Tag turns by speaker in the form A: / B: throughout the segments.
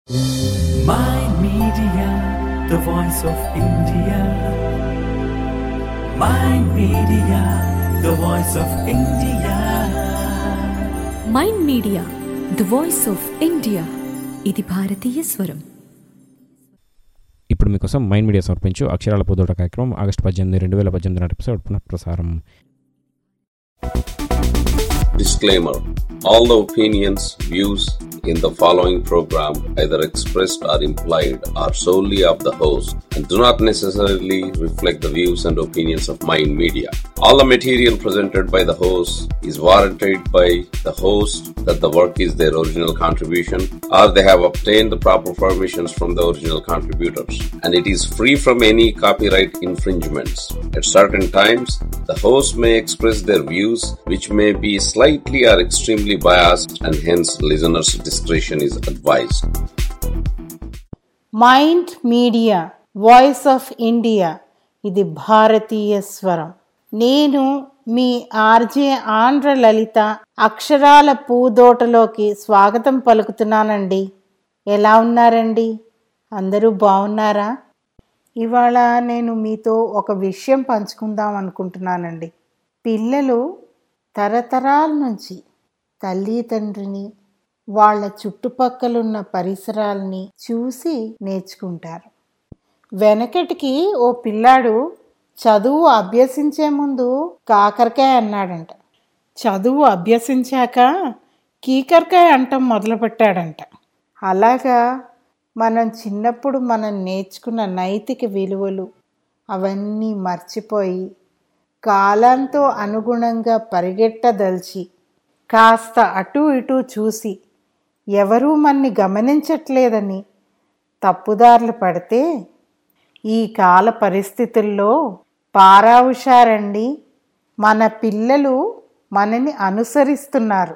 A: My Media, the voice of India. My Media, the voice of India.
B: Mind media the voice of India ఇది భారతీయ స్వరం
C: ఇప్పుడు మీకోసం mind media సమర్పించు అక్షరాల పొదోట కార్యక్రమం ఆగస్టు పద్దెనిమిది రెండు వేల పద్దెనిమిది నాటి ఎపిసోడ్ పునః ప్రసారం
D: Disclaimer All the opinions, views in the following program, either expressed or implied, are solely of the host and do not necessarily reflect the views and opinions of Mind Media. All the material presented by the host is warranted by the host that the work is their original contribution or they have obtained the proper permissions from the original contributors and it is free from any copyright infringements. At certain times, the host may express their views which may be slightly or extremely biased and hence listeners' discretion is advised.
E: Mind media voice of India ఇది భారతీయ స్వరం నేను మీ RJ Andhra లలిత అక్షరాల పూదోటలోకి స్వాగతం పలుకుతున్నానండి ఎలా ఉన్నారండి అందరూ బాగున్నారా ఇవాళ నేను మీతో ఒక విషయం పంచుకుందాం అనుకుంటున్నానండి పిల్లలు తరతరాల నుంచి తల్లి తండ్రిని వాళ్ళ చుట్టుపక్కలున్న పరిసరాలని చూసి నేర్చుకుంటారు వెనకటికి ఓ పిల్లాడు చదువు అభ్యసించే ముందు కాకరకాయ అన్నాడంట చదువు అభ్యసించాక కీకరకాయ అంటం మొదలుపెట్టాడంట అలాగా మనం చిన్నప్పుడు మనం నేర్చుకున్న నైతిక విలువలు అవన్నీ మర్చిపోయి కాలంతో అనుగుణంగా పరిగెట్టదలిచి కాస్త అటు ఇటు చూసి ఎవరూ మన్ని గమనించట్లేదని తప్పుదారులు పడితే ఈ కాల పరిస్థితుల్లో పారావుషారండి మన పిల్లలు మనని అనుసరిస్తున్నారు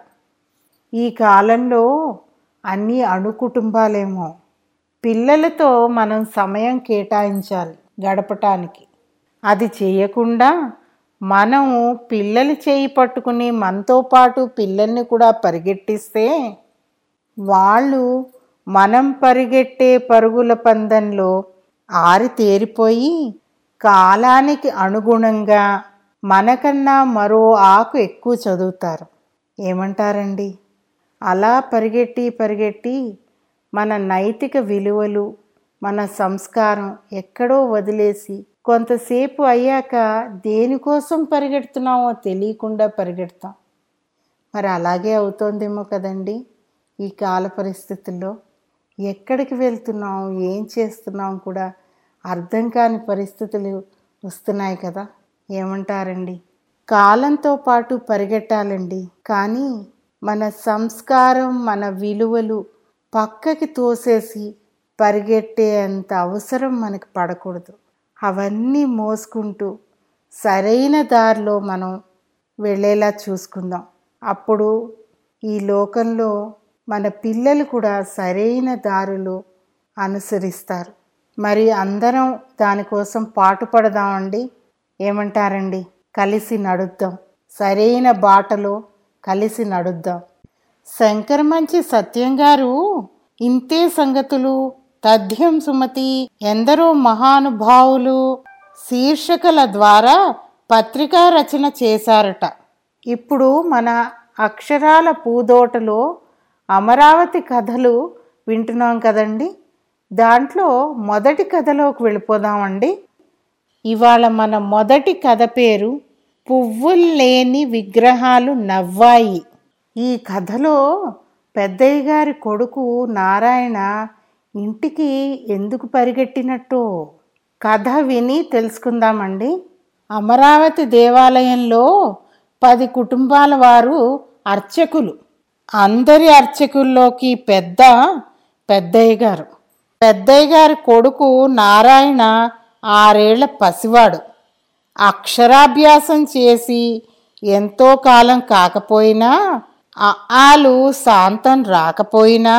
E: ఈ కాలంలో అన్ని అణు కుటుంబాలేమో పిల్లలతో మనం సమయం కేటాయించాలి గడపటానికి అది చేయకుండా మనం పిల్లలు చేయి పట్టుకుని మనతో పాటు పిల్లల్ని కూడా పరిగెట్టిస్తే వాళ్ళు మనం పరిగెట్టే పరుగుల పందెంలో ఆరి తేరిపోయి కాలానికి అనుగుణంగా మనకన్నా మరో ఆకు ఎక్కువ చదువుతారు ఏమంటారండి అలా పరిగెట్టి పరిగెట్టి మన నైతిక విలువలు మన సంస్కారం ఎక్కడో వదిలేసి కొంతసేపు అయ్యాక దేనికోసం పరిగెడుతున్నామో తెలియకుండా పరిగెడతాం మరి అలాగే అవుతోందేమో కదండి ఈ కాల పరిస్థితుల్లో ఎక్కడికి వెళ్తున్నాం ఏం చేస్తున్నాం కూడా అర్థం కాని పరిస్థితులు వస్తున్నాయి కదా ఏమంటారండి కాలంతో పాటు పరిగెట్టాలండి కానీ మన సంస్కారం మన విలువలు పక్కకి తోసేసి పరిగెట్టే అంత అవసరం మనకి పడకూడదు అవన్నీ మోసుకుంటూ సరైన దారిలో మనం వెళ్ళేలా చూసుకుందాం అప్పుడు ఈ లోకంలో మన పిల్లలు కూడా సరైన దారిలో అనుసరిస్తారు మరి అందరం దానికోసం పాటుపడదామండి ఏమంటారండి కలిసి నడుద్దాం సరైన బాటలో కలిసి నడుద్దాం శంకరమంచి సత్యం గారు ఇంతే సంగతులు తథ్యం సుమతి ఎందరో మహానుభావులు శీర్షికల ద్వారా పత్రికా రచన చేశారట ఇప్పుడు మన అక్షరాల పూదోటలో అమరావతి కథలు వింటున్నాం కదండి దాంట్లో మొదటి కథలోకి వెళ్ళిపోదామండి ఇవాళ మన మొదటి కథ పేరు పువ్వులు లేని విగ్రహాలు నవ్వాయి ఈ కథలో పెద్దయ్య గారి కొడుకు నారాయణ ఇంటికి ఎందుకు పరిగెట్టినట్టు కథ విని తెలుసుకుందామండి అమరావతి దేవాలయంలో పది కుటుంబాల వారు అర్చకులు అందరి అర్చకుల్లోకి పెద్ద పెద్దయ్య గారు పెద్దయ్య గారి కొడుకు నారాయణ ఆరేళ్ల పసివాడు అక్షరాభ్యాసం చేసి ఎంతో కాలం కాకపోయినా ఆలు శాంతం రాకపోయినా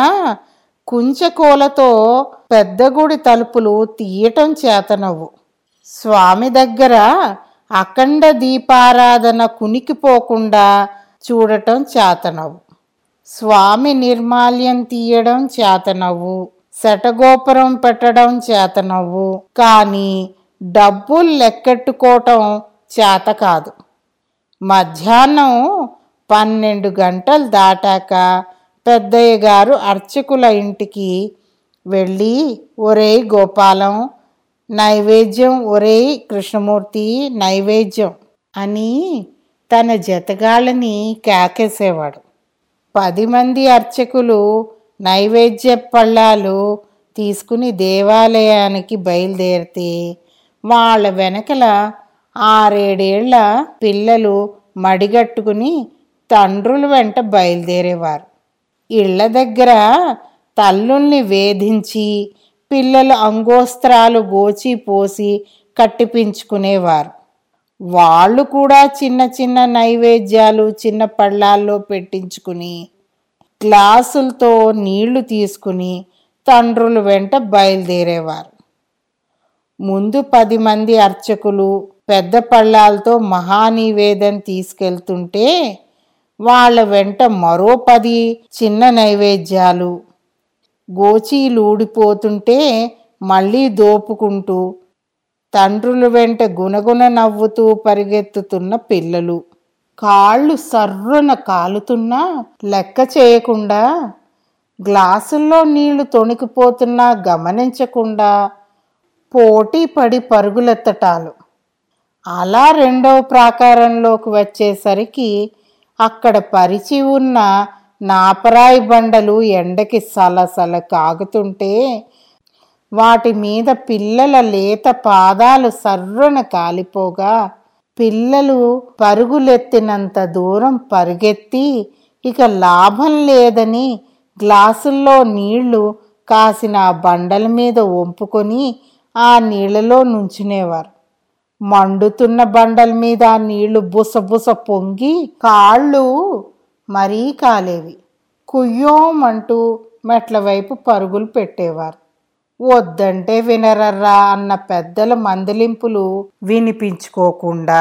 E: కుంచకోలతో పెద్ద గుడి తలుపులు తీయటం చేతనవు స్వామి దగ్గర అఖండ దీపారాధన కునికిపోకుండా చూడటం చేతనవు స్వామి నిర్మాల్యం తీయడం చేతనవు శటగోపురం పెట్టడం చేతనవ్వు కానీ డబ్బులు లెక్కెట్టుకోవటం చేత కాదు మధ్యాహ్నం పన్నెండు గంటలు దాటాక పెద్దయ్య గారు అర్చకుల ఇంటికి వెళ్ళి ఒరేయ్ గోపాలం నైవేద్యం ఒరేయ్ కృష్ణమూర్తి నైవేద్యం అని తన జతగాళ్ళని కేకేసేవాడు పది మంది అర్చకులు నైవేద్య పళ్ళాలు తీసుకుని దేవాలయానికి బయలుదేరితే వాళ్ళ వెనకల ఆరేడేళ్ల పిల్లలు మడిగట్టుకుని తండ్రుల వెంట బయలుదేరేవారు ఇళ్ల దగ్గర తల్లుల్ని వేధించి పిల్లలు అంగోస్త్రాలు గోచి పోసి కట్టిపించుకునేవారు వాళ్ళు కూడా చిన్న చిన్న నైవేద్యాలు చిన్న పళ్ళాల్లో పెట్టించుకుని గ్లాసులతో నీళ్లు తీసుకుని తండ్రుల వెంట బయలుదేరేవారు ముందు పది మంది అర్చకులు పెద్ద పళ్ళాలతో మహానివేదన తీసుకెళ్తుంటే వాళ్ళ వెంట మరో పది చిన్న నైవేద్యాలు గోచీలు ఊడిపోతుంటే మళ్ళీ దోపుకుంటూ తండ్రుల వెంట గునగున నవ్వుతూ పరిగెత్తుతున్న పిల్లలు కాళ్ళు సర్రున కాలుతున్నా లెక్క చేయకుండా గ్లాసుల్లో నీళ్లు తొణికిపోతున్నా గమనించకుండా పోటీ పడి పరుగులెత్తటాలు అలా రెండవ ప్రాకారంలోకి వచ్చేసరికి అక్కడ పరిచి ఉన్న నాపరాయి బండలు ఎండకి సలసల కాగుతుంటే వాటి మీద పిల్లల లేత పాదాలు సర్రున కాలిపోగా పిల్లలు పరుగులెత్తినంత దూరం పరిగెత్తి ఇక లాభం లేదని గ్లాసుల్లో నీళ్లు కాసిన ఆ బండల మీద వంపుకొని ఆ నీళ్లలో నుంచునేవారు మండుతున్న బండల మీద ఆ నీళ్లు బుసబుస పొంగి కాళ్ళు మరీ కాలేవి కుయ్యోమంటూ మెట్ల వైపు పరుగులు పెట్టేవారు వద్దంటే వినరర్రా అన్న పెద్దల మందలింపులు వినిపించుకోకుండా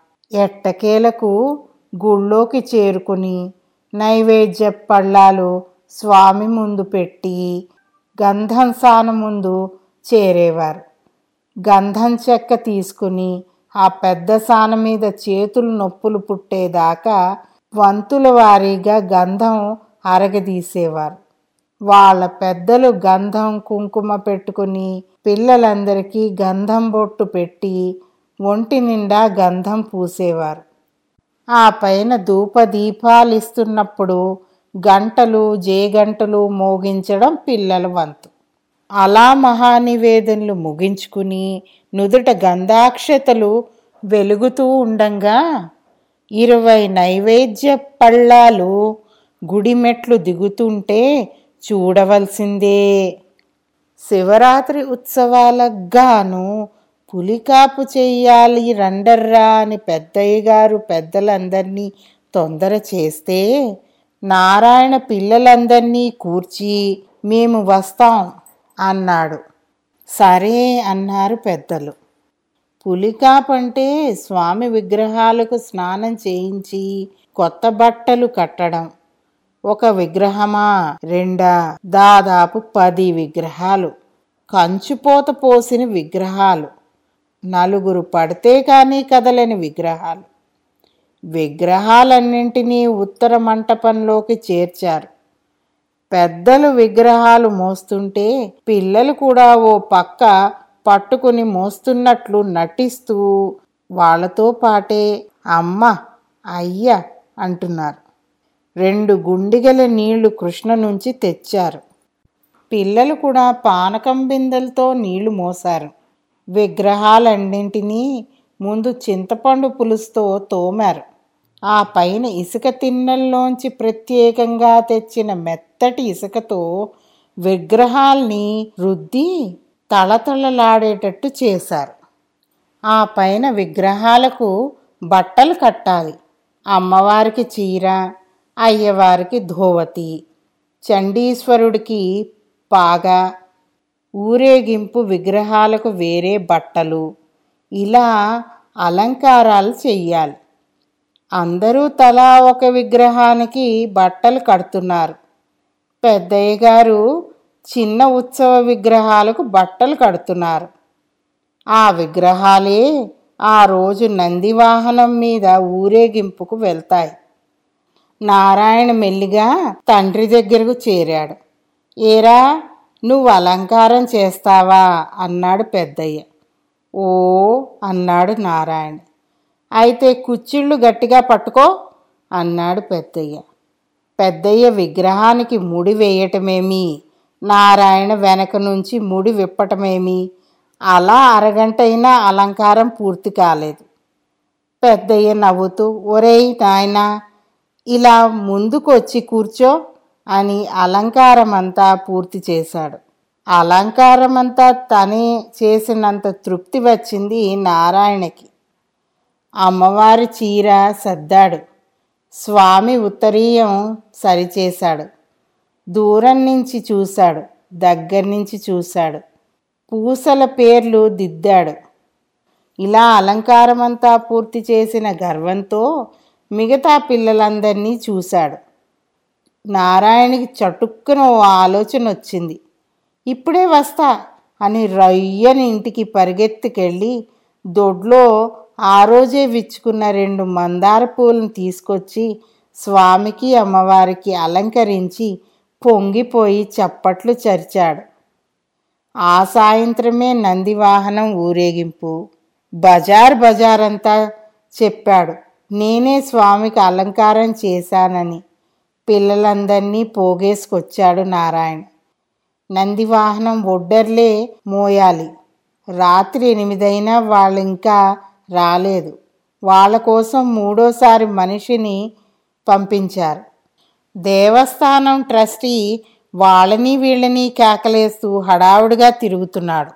E: ఎట్టకేలకు గుళ్ళోకి చేరుకుని నైవేద్య పళ్ళాలు స్వామి ముందు పెట్టి గంధం సాన ముందు చేరేవారు గంధం చెక్క తీసుకుని ఆ పెద్ద సాన మీద చేతులు నొప్పులు పుట్టేదాకా వంతుల వారీగా గంధం అరగదీసేవారు వాళ్ళ పెద్దలు గంధం కుంకుమ పెట్టుకుని పిల్లలందరికీ గంధం బొట్టు పెట్టి ఒంటి నిండా గంధం పూసేవారు ఆ పైన ధూప దీపాలు ఇస్తున్నప్పుడు గంటలు జేగంటలు మోగించడం పిల్లల వంతు అలా మహానివేదనలు ముగించుకుని నుదుట గంధాక్షతలు వెలుగుతూ ఉండంగా ఇరవై నైవేద్య పళ్ళాలు గుడి మెట్లు దిగుతుంటే చూడవలసిందే శివరాత్రి ఉత్సవాలకు గాను పులికాపు చెయ్యాలి రండర్రా అని పెద్దయ్య గారు పెద్దలందరినీ తొందర చేస్తే నారాయణ పిల్లలందరినీ కూర్చి మేము వస్తాం అన్నాడు సరే అన్నారు పెద్దలు పులికాపంటే స్వామి విగ్రహాలకు స్నానం చేయించి కొత్త బట్టలు కట్టడం ఒక విగ్రహమా రెండా దాదాపు పది విగ్రహాలు కంచుపోత పోసిన విగ్రహాలు నలుగురు పడితే కానీ కదలని విగ్రహాలు విగ్రహాలన్నింటినీ ఉత్తర మంటపంలోకి చేర్చారు పెద్దలు విగ్రహాలు మోస్తుంటే పిల్లలు కూడా ఓ పక్క పట్టుకుని మోస్తున్నట్లు నటిస్తూ వాళ్ళతో పాటే అమ్మ అయ్య అంటున్నారు రెండు గుండిగల నీళ్లు కృష్ణ నుంచి తెచ్చారు పిల్లలు కూడా పానకం బిందెలతో నీళ్లు మోసారు విగ్రహాలన్నింటినీ ముందు చింతపండు పులుసుతో తోమారు ఆ పైన ఇసుక తిన్నెల్లోంచి ప్రత్యేకంగా తెచ్చిన మెత్తటి ఇసుకతో విగ్రహాల్ని రుద్ది తళతళలాడేటట్టు చేశారు ఆ పైన విగ్రహాలకు బట్టలు కట్టాలి అమ్మవారికి చీర అయ్యవారికి ధోవతి చండీశ్వరుడికి పాగా ఊరేగింపు విగ్రహాలకు వేరే బట్టలు ఇలా అలంకారాలు చెయ్యాలి అందరూ తలా ఒక విగ్రహానికి బట్టలు కడుతున్నారు పెద్దయ్య గారు చిన్న ఉత్సవ విగ్రహాలకు బట్టలు కడుతున్నారు ఆ విగ్రహాలే ఆ రోజు నందివాహనం మీద ఊరేగింపుకు వెళ్తాయి నారాయణ మెల్లిగా తండ్రి దగ్గరకు చేరాడు ఏరా నువ్వు అలంకారం చేస్తావా అన్నాడు పెద్దయ్య ఓ అన్నాడు నారాయణ అయితే కుచ్చిళ్ళు గట్టిగా పట్టుకో అన్నాడు పెద్దయ్య పెద్దయ్య విగ్రహానికి ముడి వేయటమేమి నారాయణ వెనక నుంచి ముడి విప్పటమేమి అలా అరగంటైనా అలంకారం పూర్తి కాలేదు పెద్దయ్య నవ్వుతూ ఒరేయ్ నాయనా ఇలా ముందుకొచ్చి కూర్చో అని అలంకారమంతా పూర్తి చేశాడు అలంకారమంతా తనే చేసినంత తృప్తి వచ్చింది నారాయణకి అమ్మవారి చీర సర్దాడు స్వామి ఉత్తరీయం సరిచేశాడు దూరం నుంచి చూశాడు దగ్గర నుంచి చూశాడు పూసల పేర్లు దిద్దాడు ఇలా అలంకారమంతా పూర్తి చేసిన గర్వంతో మిగతా పిల్లలందరినీ చూశాడు నారాయణకి చటుక్కున ఓ ఆలోచన వచ్చింది ఇప్పుడే వస్తా అని రయ్యని ఇంటికి పరిగెత్తుకెళ్ళి దొడ్లో ఆ రోజే విచ్చుకున్న రెండు మందార పూలను తీసుకొచ్చి స్వామికి అమ్మవారికి అలంకరించి పొంగిపోయి చప్పట్లు చరిచాడు ఆ సాయంత్రమే నందివాహనం ఊరేగింపు బజార్ బజారంతా చెప్పాడు నేనే స్వామికి అలంకారం చేశానని పిల్లలందరినీ పోగేసుకొచ్చాడు నారాయణ నందివాహనం ఒడ్డర్లే మోయాలి రాత్రి ఎనిమిదైనా వాళ్ళు ఇంకా రాలేదు వాళ్ళ కోసం మూడోసారి మనిషిని పంపించారు దేవస్థానం ట్రస్టీ వాళ్ళని వీళ్ళని కేకలేస్తూ హడావుడిగా తిరుగుతున్నాడు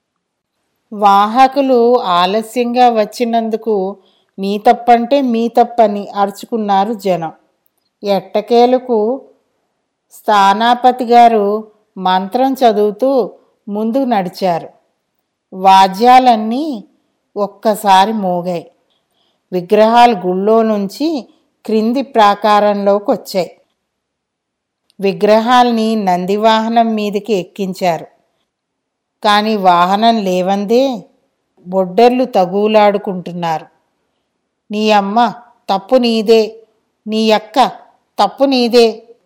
E: వాహకులు ఆలస్యంగా వచ్చినందుకు మీ తప్పంటే మీ తప్పని అరుచుకున్నారు జనం ఎట్టకేలకు స్థానాపతి గారు మంత్రం చదువుతూ ముందుకు నడిచారు వాద్యాలన్నీ ఒక్కసారి మోగాయి విగ్రహాలు గుళ్ళో నుంచి క్రింది ప్రాకారంలోకి వచ్చాయి విగ్రహాల్ని నందివాహనం మీదకి ఎక్కించారు కానీ వాహనం లేవందే బొడ్డర్లు తగులాడుకుంటున్నారు నీ అమ్మ తప్పు నీదే నీ అక్క తప్పు నీదే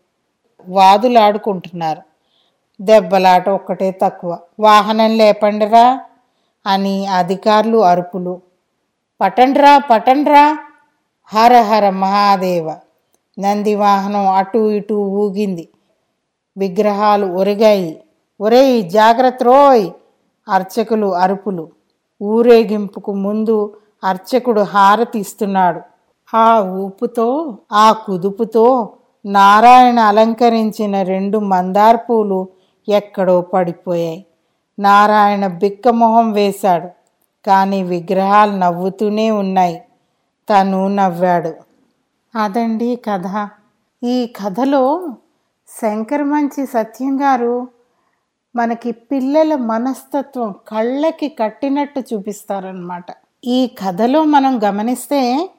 E: వాదులాడుకుంటున్నారు దెబ్బలాట ఒక్కటే తక్కువ వాహనం లేపండిరా అని అధికారులు అరుపులు పటండ్రా పటండ్రా హర హర మహాదేవ నంది వాహనం అటు ఇటు ఊగింది విగ్రహాలు ఒరిగాయి ఒరేయ్ జాగ్రత్త రోయ్ అర్చకులు అరుపులు ఊరేగింపుకు ముందు అర్చకుడు హారతి ఇస్తున్నాడు ఆ ఊపుతో ఆ కుదుపుతో నారాయణ అలంకరించిన రెండు మందార పూలు ఎక్కడో పడిపోయాయి నారాయణ బిక్కమొహం వేశాడు కానీ విగ్రహాలు నవ్వుతూనే ఉన్నాయి తను నవ్వాడు అదండి కథ ఈ కథలో శంకరమంచి సత్యం గారు మనకి పిల్లల మనస్తత్వం కళ్ళకి కట్టినట్టు చూపిస్తారనమాట ఈ కథలో మనం గమనిస్తే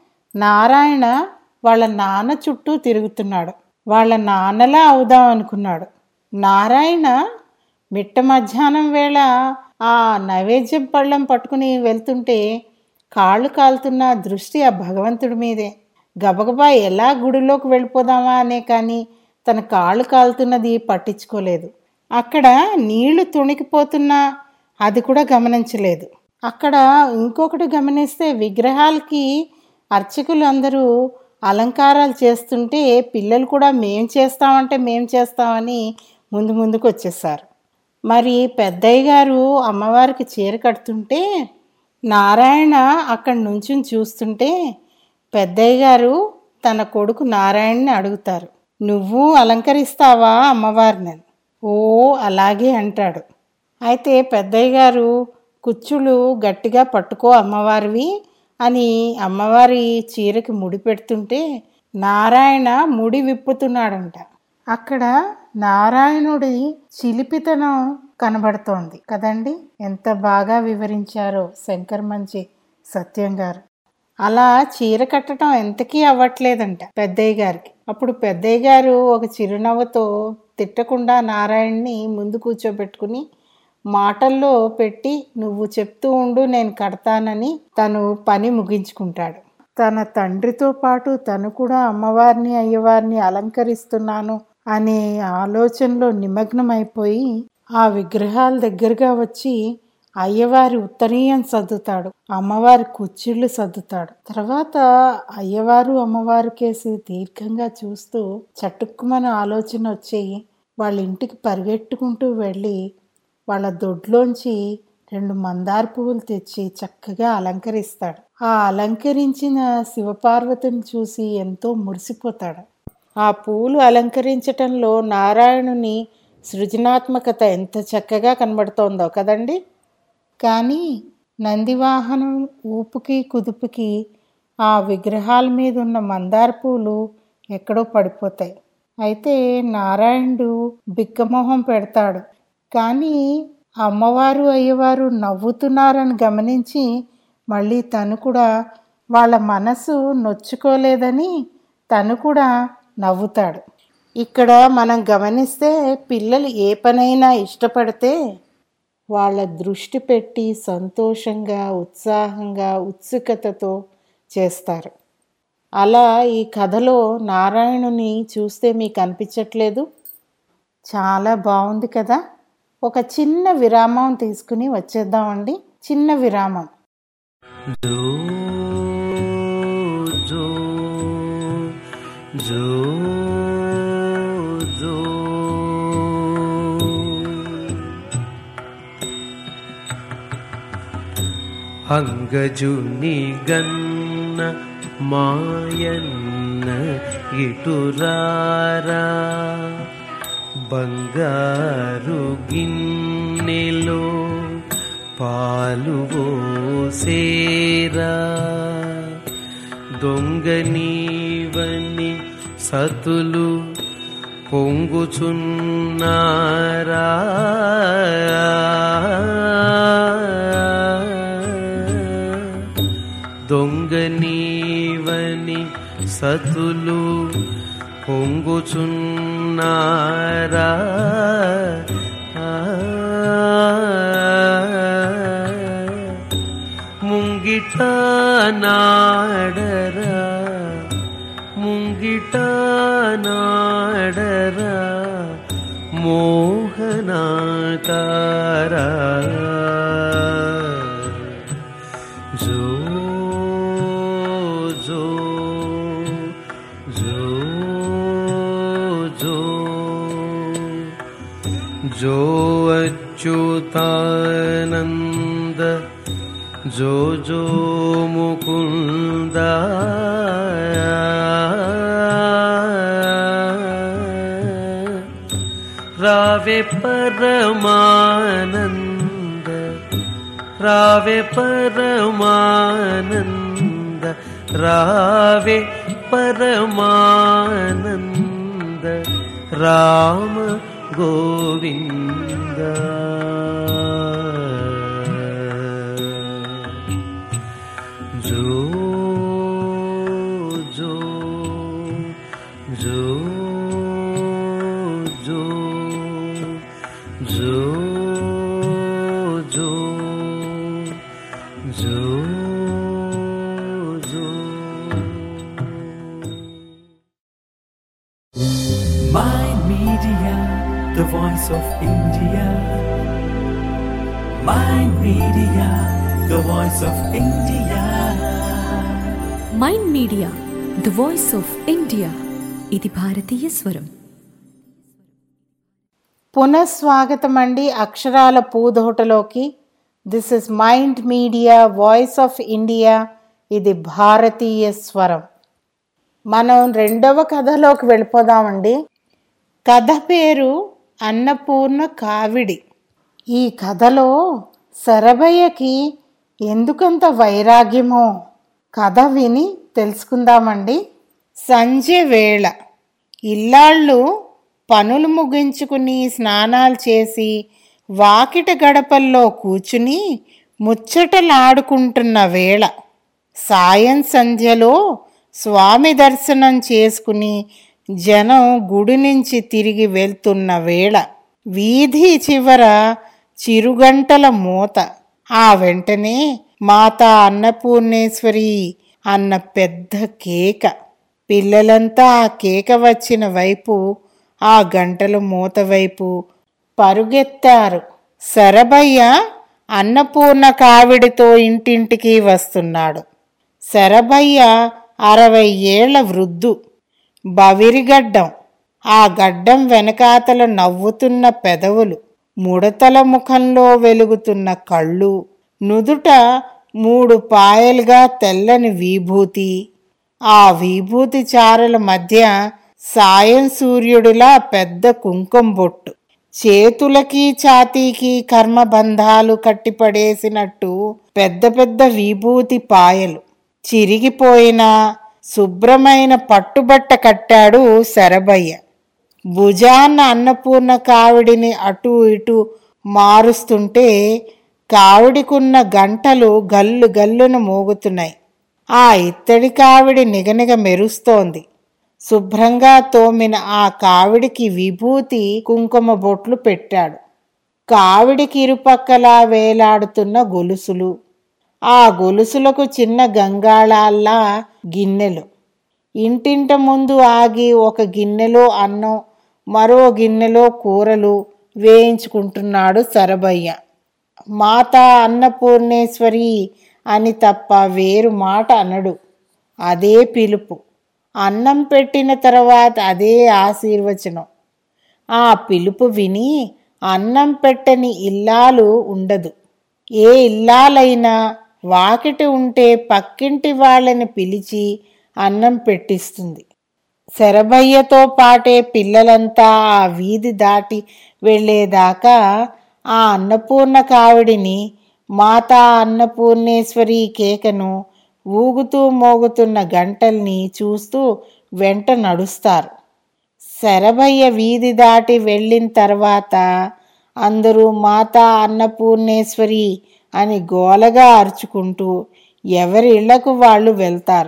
E: నారాయణ వాళ్ళ నాన్న చుట్టూ తిరుగుతున్నాడు వాళ్ళ నాన్నలా అవుదాం అనుకున్నాడు నారాయణ మిట్ట మధ్యాహ్నం వేళ ఆ నైవేద్యం పళ్ళం పట్టుకుని వెళ్తుంటే కాళ్ళు కాలుతున్న దృష్టి ఆ భగవంతుడి మీదే గబగబా ఎలా గుడిలోకి వెళ్ళిపోదామా అనే కానీ తన కాళ్ళు కాలుతున్నది పట్టించుకోలేదు అక్కడ నీళ్లు తుణికిపోతున్నా అది కూడా గమనించలేదు అక్కడ ఇంకొకటి గమనిస్తే విగ్రహాలకి అర్చకులు అందరూ అలంకారాలు చేస్తుంటే పిల్లలు కూడా మేం చేస్తామంటే మేం చేస్తామని ముందు ముందుకు వచ్చేసారు మరి పెద్దయ్య గారు అమ్మవారికి చీర కడుతుంటే నారాయణ అక్కడి నుంచి చూస్తుంటే పెద్దయ్య గారు తన కొడుకు నారాయణని అడుగుతారు నువ్వు అలంకరిస్తావా అమ్మవారిని ఓ అలాగే అంటాడు అయితే పెద్దయ్య గారు కుచ్చులు గట్టిగా పట్టుకో అమ్మవారివి అని అమ్మవారి చీరకి ముడి పెడుతుంటే నారాయణ ముడి విప్పుతున్నాడంట అక్కడ నారాయణుడి చిలిపితనం కనబడుతోంది కదండి ఎంత బాగా వివరించారో శంకర్ మంచి సత్యం గారు అలా చీర కట్టడం ఎంతకీ అవ్వట్లేదంట పెద్దయ్య గారికి అప్పుడు పెద్దయ్య గారు ఒక చిరునవ్వుతో తిట్టకుండా నారాయణ్ని ముందు కూర్చోబెట్టుకుని మాటల్లో పెట్టి నువ్వు చెప్తూ ఉండు నేను కడతానని తను పని ముగించుకుంటాడు తన తండ్రితో పాటు తను కూడా అమ్మవారిని అయ్యవారిని అలంకరిస్తున్నాను అనే ఆలోచనలో నిమగ్నమైపోయి ఆ విగ్రహాల దగ్గరగా వచ్చి అయ్యవారి ఉత్తరీయం సర్దుతాడు అమ్మవారి కుర్చీళ్ళు సర్దుతాడు తర్వాత అయ్యవారు అమ్మవారి కేసి దీర్ఘంగా చూస్తూ చటుక్కుమని ఆలోచన వచ్చి వాళ్ళ ఇంటికి పరిగెట్టుకుంటూ వెళ్ళి వాళ్ళ దొడ్లోంచి రెండు మందార పువ్వులు తెచ్చి చక్కగా అలంకరిస్తాడు ఆ అలంకరించిన శివపార్వతిని చూసి ఎంతో మురిసిపోతాడు ఆ పూలు అలంకరించటంలో నారాయణుని సృజనాత్మకత ఎంత చక్కగా కనబడుతోందో కదండి కానీ నందివాహనం ఊపుకి కుదుపుకి ఆ విగ్రహాల మీద ఉన్న మందార పూలు ఎక్కడో పడిపోతాయి అయితే నారాయణుడు బిక్కమొహం పెడతాడు కానీ అమ్మవారు అయ్యవారు నవ్వుతున్నారని గమనించి మళ్ళీ తను కూడా వాళ్ళ మనసు నొచ్చుకోలేదని తను కూడా నవ్వుతాడు ఇక్కడ మనం గమనిస్తే పిల్లలు ఏ పనైనా ఇష్టపడితే వాళ్ళ దృష్టి పెట్టి సంతోషంగా ఉత్సాహంగా ఉత్సుకతతో చేస్తారు అలా ఈ కథలో నారాయణుని చూస్తే మీకు అనిపించట్లేదు చాలా బాగుంది కదా ఒక చిన్న విరామం తీసుకుని వచ్చేద్దామండి చిన్న విరామం
A: जो जो जो जो అంగజుని గన్న మాయన్న ఇటురారా బంగారు గిన్నెలో పాలు సేరా దొంగ నీవని సతులు పొంగుచున్నారా దొంగ నీవని సతులు పొంగుచున్నారా ముంగిట నాడరా ముంగిట నాడరా మోహనాకారా జో జో జో జో जो अच्युतानन्द जो जो मुकुन्द रावे परमानन्द रावे परमानन्द रावे परमानन्द राम गोविन्द जो जो जो जो जो जो जो जो
F: Mind Media, the voice of India. Mind Media, the voice of India.
B: Mind media the voice of India ఇది భారతీయ స్వరం
E: పునఃస్వాగతం అండి అక్షరాల పూదోటలోకి this is mind media voice of India ఇది భారతీయ స్వరం మనం రెండవ కథలోకి వెళ్ళిపోదామండి కథ పేరు అన్నపూర్ణ కావిడి ఈ కథలో శరభయ్యకి ఎందుకంత వైరాగ్యమో కథ విని తెలుసుకుందామండి సంజె వేళ ఇల్లాళ్ళు పనులు ముగించుకుని స్నానాలు చేసి వాకిట గడపల్లో కూర్చుని ముచ్చటలాడుకుంటున్న వేళ సాయం సంధ్యలో స్వామి దర్శనం చేసుకుని జనం గుడి నుంచి తిరిగి వెళ్తున్న వేళ వీధి చివర చిరుగంటల మూత ఆ వెంటనే మాతా అన్నపూర్ణేశ్వరి అన్న పెద్ద కేక పిల్లలంతా ఆ కేక వచ్చిన వైపు ఆ గంటల మూత వైపు పరుగెత్తారు శరభయ్య అన్నపూర్ణ కావిడితో ఇంటింటికి వస్తున్నాడు శరభయ్య అరవై ఏళ్ల వృద్ధు బవిరిగడ్డం ఆ గడ్డం వెనకాతల నవ్వుతున్న పెదవులు ముడతల ముఖంలో వెలుగుతున్న కళ్ళు నుదుట మూడు పాయలుగా తెల్లని విభూతి ఆ విభూతి చారల మధ్య సాయం సూర్యుడిలా పెద్ద కుంకుమ బొట్టు చేతులకి ఛాతీకి కర్మబంధాలు కట్టిపడేసినట్టు పెద్ద పెద్ద విభూతి పాయలు చిరిగిపోయిన శుభ్రమైన పట్టుబట్ట కట్టాడు శరభయ్య భుజాన్న అన్నపూర్ణ కావిడిని అటు ఇటు మారుస్తుంటే కావిడికున్న గంటలు గల్లు గల్లున మోగుతున్నాయి ఆ ఇత్తడి కావిడి నిగనిగ మెరుస్తోంది శుభ్రంగా తోమిన ఆ కావిడికి విభూతి కుంకుమ బొట్లు పెట్టాడు కావిడికి ఇరుపక్కలా వేలాడుతున్న గొలుసులు ఆ గొలుసులకు చిన్న గంగాళాల్లా గిన్నెలు ఇంటింట ముందు ఆగి ఒక గిన్నెలో అన్నం మరో గిన్నెలో కూరలు వేయించుకుంటున్నాడు సరభయ్య మాతా అన్నపూర్ణేశ్వరి అని తప్ప వేరు మాట అనడు అదే పిలుపు అన్నం పెట్టిన తర్వాత అదే ఆశీర్వచనం ఆ పిలుపు విని అన్నం పెట్టని ఇల్లాలు ఉండదు ఏ ఇల్లాలైనా వాకిటి ఉంటే పక్కింటి వాళ్ళని పిలిచి అన్నం పెట్టిస్తుంది శరభయ్యతో పాటే పిల్లలంతా ఆ వీధి దాటి వెళ్ళేదాకా ఆ అన్నపూర్ణ కావిడిని మాతా అన్నపూర్ణేశ్వరి కేకను ఊగుతూ మోగుతున్న గంటల్ని చూస్తూ వెంట నడుస్తారు శరభయ్య వీధి దాటి వెళ్ళిన తర్వాత అందరూ మాతా అన్నపూర్ణేశ్వరి అని గోలగా అరుచుకుంటూ ఎవరి ఇళ్లకు వాళ్ళు వెళ్తారు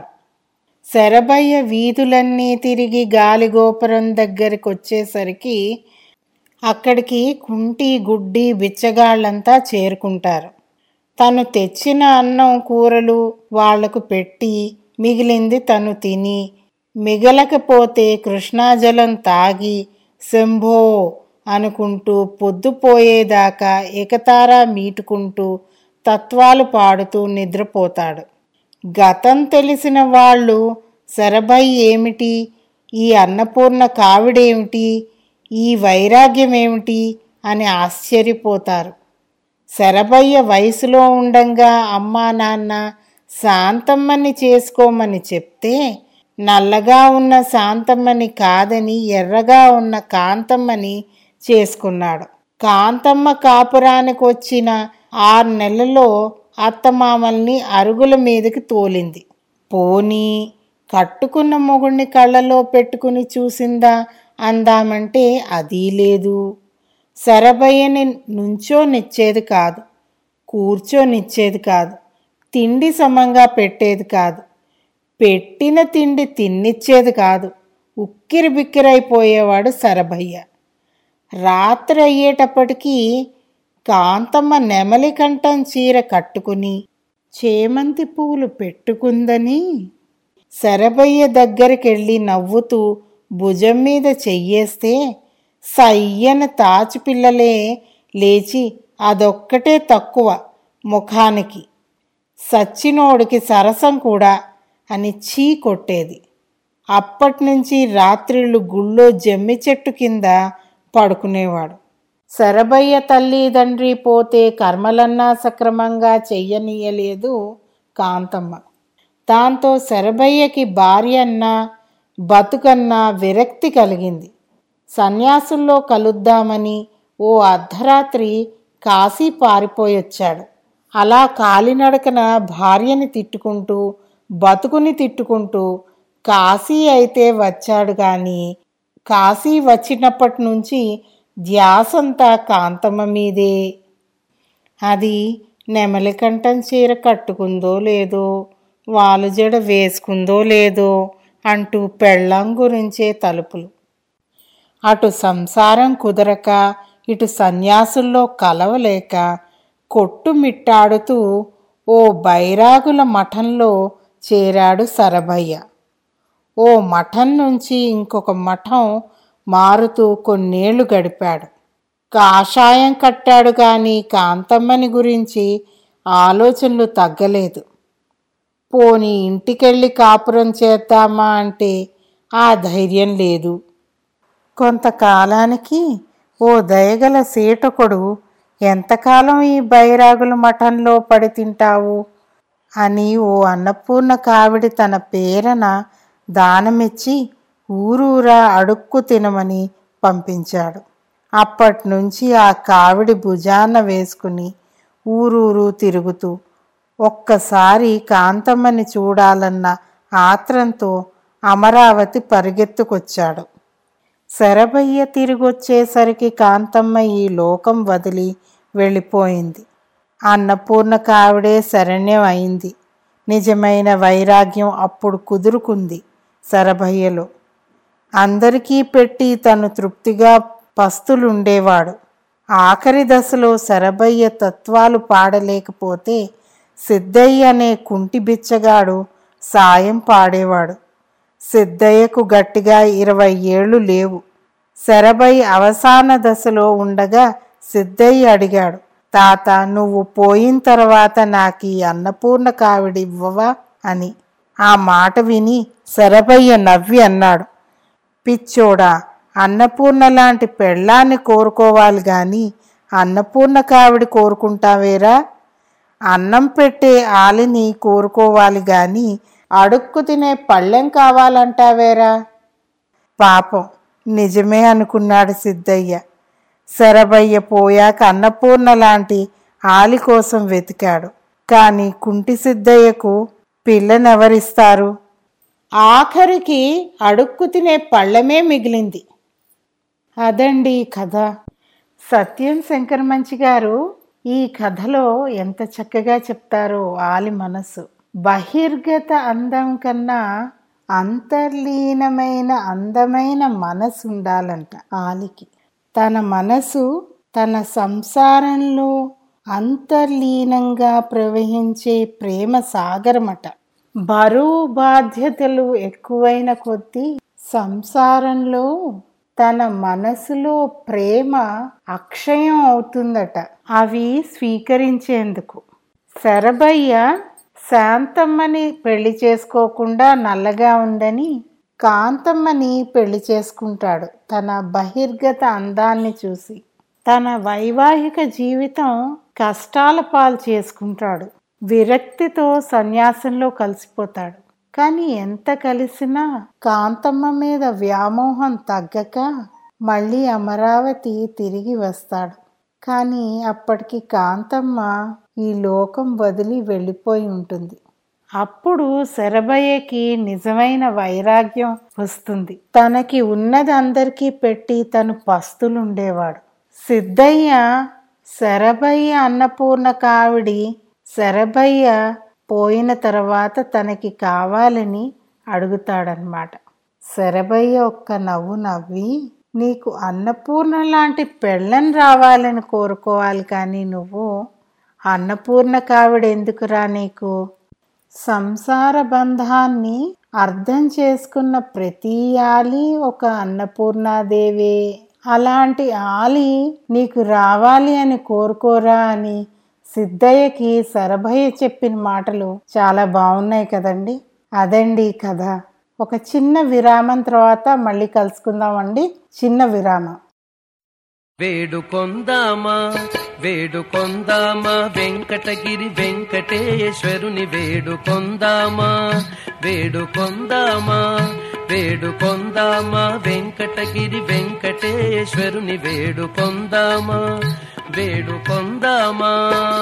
E: శరభయ్య వీధులన్నీ తిరిగి గాలిగోపురం దగ్గరికి వచ్చేసరికి అక్కడికి కుంటి గుడ్డి బిచ్చగాళ్ళంతా చేరుకుంటారు తను తెచ్చిన అన్నం కూరలు వాళ్లకు పెట్టి మిగిలింది తను తిని మిగలకపోతే కృష్ణాజలం తాగి శంభో అనుకుంటూ పొద్దుపోయేదాకా ఏకతారా మీటుకుంటూ తత్వాలు పాడుతూ నిద్రపోతాడు గతం తెలిసిన వాళ్ళు శరభై ఏమిటి ఈ అన్నపూర్ణ కావిడేమిటి ఈ వైరాగ్యం ఏమిటి అని ఆశ్చర్యపోతారు శరభయ్య వయసులో ఉండంగా అమ్మా నాన్న శాంతమ్మని చేసుకోమని చెప్తే నల్లగా ఉన్న శాంతమ్మని కాదని ఎర్రగా ఉన్న కాంతమ్మని చేసుకున్నాడు కాంతమ్మ కాపురానికి వచ్చిన ఆరు నెలల్లో అత్తమామల్ని అరుగుల మీదకి తోలింది పోనీ కట్టుకున్న మొగుణ్ణి కళ్ళలో పెట్టుకుని చూసిందా అందామంటే అదీ లేదు శరభయ్యని నుంచోనిచ్చేది కాదు కూర్చోనిచ్చేది కాదు తిండి సమంగా పెట్టేది కాదు పెట్టిన తిండి తిన్నిచ్చేది కాదు ఉక్కిరి బిక్కిరైపోయేవాడు శరభయ్య రాత్రి అయ్యేటప్పటికీ కాంతమ్మ నెమలి కంఠం చీర కట్టుకుని చేమంతి పువ్వులు పెట్టుకుందని శరభయ్య దగ్గరికెళ్ళి నవ్వుతూ భుజం మీద చెయ్యేస్తే సయ్యన తాచిపిల్లలే లేచి అదొక్కటే తక్కువ ముఖానికి సచ్చినోడికి సరసం కూడా అని చీ కొట్టేది అప్పటినుంచి రాత్రిళ్ళు గుళ్ళో జమ్మి చెట్టు కింద పడుకునేవాడు శరభయ్య తల్లి తండ్రి పోతే కర్మలన్నా సక్రమంగా చెయ్యనీయలేదు కాంతమ్మ దాంతో శరభయ్యకి భార్య అన్నా బతుకన్నా విరక్తి కలిగింది సన్యాసుల్లో కలుద్దామని ఓ అర్ధరాత్రి కాశీ పారిపోయొచ్చాడు అలా కాలినడకన భార్యని తిట్టుకుంటూ బతుకుని తిట్టుకుంటూ కాశీ అయితే వచ్చాడు కానీ కాశీ వచ్చినప్పటి నుంచి ధ్యాసంతా కాంతమ్మ మీదే అది నెమలికంఠం చీర కట్టుకుందో లేదో వాలు జడ వేసుకుందో లేదో అంటూ పెళ్ళం గురించే తలుపులు అటు సంసారం కుదరక ఇటు సన్యాసుల్లో కలవలేక కొట్టుమిట్టాడుతూ ఓ బైరాగుల మఠంలో చేరాడు సరభయ్య ఓ మఠం నుంచి ఇంకొక మఠం మారుతూ కొన్నేళ్లు గడిపాడు కాషాయం కట్టాడు కానీ కాంతమ్మని గురించి ఆలోచనలు తగ్గలేదు పోని ఇంటికెళ్ళి కాపురం చేద్దామా అంటే ఆ ధైర్యం లేదు కొంతకాలానికి ఓ దయగల సీటకుడు ఎంతకాలం ఈ బైరాగుల మఠంలో పడి తింటావు అని ఓ అన్నపూర్ణ కావిడి తన పేరన దానమిచ్చి ఊరూరా అడుక్కు తినమని పంపించాడు అప్పటి నుంచి ఆ కావిడి భుజాన వేసుకుని ఊరూరు తిరుగుతూ ఒక్కసారి కాంతమ్మని చూడాలన్న ఆత్రంతో అమరావతి పరిగెత్తుకొచ్చాడు శరభయ్య తిరిగొచ్చేసరికి కాంతమ్మ ఈ లోకం వదిలి వెళ్ళిపోయింది అన్నపూర్ణ కావిడే శరణ్యం అయింది నిజమైన వైరాగ్యం అప్పుడు కుదురుకుంది శరభయ్యలో అందరికీ పెట్టి తను తృప్తిగా పస్తులుండేవాడు ఆఖరి దశలో శరభయ్య తత్వాలు పాడలేకపోతే సిద్ధయ్య అనే కుంటి బిచ్చగాడు సాయం పాడేవాడు సిద్ధయ్యకు గట్టిగా ఇరవై ఏళ్ళు లేవు శరభయ్య అవసాన దశలో ఉండగా సిద్ధయ్య అడిగాడు తాత నువ్వు పోయిన తర్వాత నాకు ఈ అన్నపూర్ణ కావిడి ఇవ్వవా అని ఆ మాట విని శరభయ్య నవ్వి అన్నాడు పిచ్చోడా అన్నపూర్ణ లాంటి పెళ్ళాన్ని కోరుకోవాలి గాని అన్నపూర్ణ కావిడి కోరుకుంటావేరా అన్నం పెట్టే ఆలిని కోరుకోవాలి గాని అడుక్కు తినే పళ్ళెం కావాలంటావేరా పాపం నిజమే అనుకున్నాడు సిద్ధయ్య శరభయ్య పోయాక అన్నపూర్ణ లాంటి ఆలి కోసం వెతికాడు కానీ కుంటి సిద్ధయ్యకు పిల్లనెవరిస్తారు ఆఖరికి అడుక్కు తినే పళ్ళమే మిగిలింది అదండి ఈ కథ సత్యం శంకర్ మంచి గారు ఈ కథలో ఎంత చక్కగా చెప్తారో ఆలి మనసు బహిర్గత అందం కన్నా అంతర్లీనమైన అందమైన మనసు ఉండాలంట ఆలికి తన మనసు తన సంసారంలో అంతర్లీనంగా ప్రవహించే ప్రేమ సాగరమట బరువు బాధ్యతలు ఎక్కువైన కొద్దీ సంసారంలో తన మనసులో ప్రేమ అక్షయం అవుతుందట అవి స్వీకరించేందుకు శరభయ్య శాంతమ్మని పెళ్లి చేసుకోకుండా నల్లగా ఉందని కాంతమ్మని పెళ్లి చేసుకుంటాడు తన బహిర్గత అందాన్ని చూసి తన వైవాహిక జీవితం కష్టాల పాలు చేసుకుంటాడు విరక్తితో సన్యాసంలో కలిసిపోతాడు కానీ ఎంత కలిసినా కాంతమ్మ మీద వ్యామోహం తగ్గక మళ్ళీ అమరావతి తిరిగి వస్తాడు కానీ అప్పటికి కాంతమ్మ ఈ లోకం వదిలి వెళ్ళిపోయి ఉంటుంది అప్పుడు శరభయ్యకి నిజమైన వైరాగ్యం వస్తుంది తనకి ఉన్నది అందరికీ పెట్టి తను పస్తులుండేవాడు సిద్ధయ్య శరభయ్య అన్నపూర్ణ కావిడి శరభయ్య పోయిన తర్వాత తనకి కావాలని అడుగుతాడనమాట శరభయ్య ఒక్క నవ్వు నవ్వి నీకు అన్నపూర్ణ లాంటి పెళ్ళని రావాలని కోరుకోవాలి కానీ నువ్వు అన్నపూర్ణ కావిడ ఎందుకురా నీకు సంసార బంధాన్ని అర్థం చేసుకున్న ప్రతి ఆలి ఒక అన్నపూర్ణాదేవే అలాంటి ఆలి నీకు రావాలి అని కోరుకోరా అని సిద్ధయ్యకి సరభయ్య చెప్పిన మాటలు చాలా బాగున్నాయి కదండి అదండి ఈ కథ ఒక చిన్న విరామం తర్వాత మళ్ళీ కలుసుకుందామండి చిన్న విరామం
G: వేడుకొందామా వేడుకొందామా వెంకటగిరి వెంకటేశ్వరుని వేడుకొందామా వేడుకొందామా వేడుకొందామా వెంకటగిరి వెంకటేశ్వరుని వేడుకొందామా వేడుకొందామా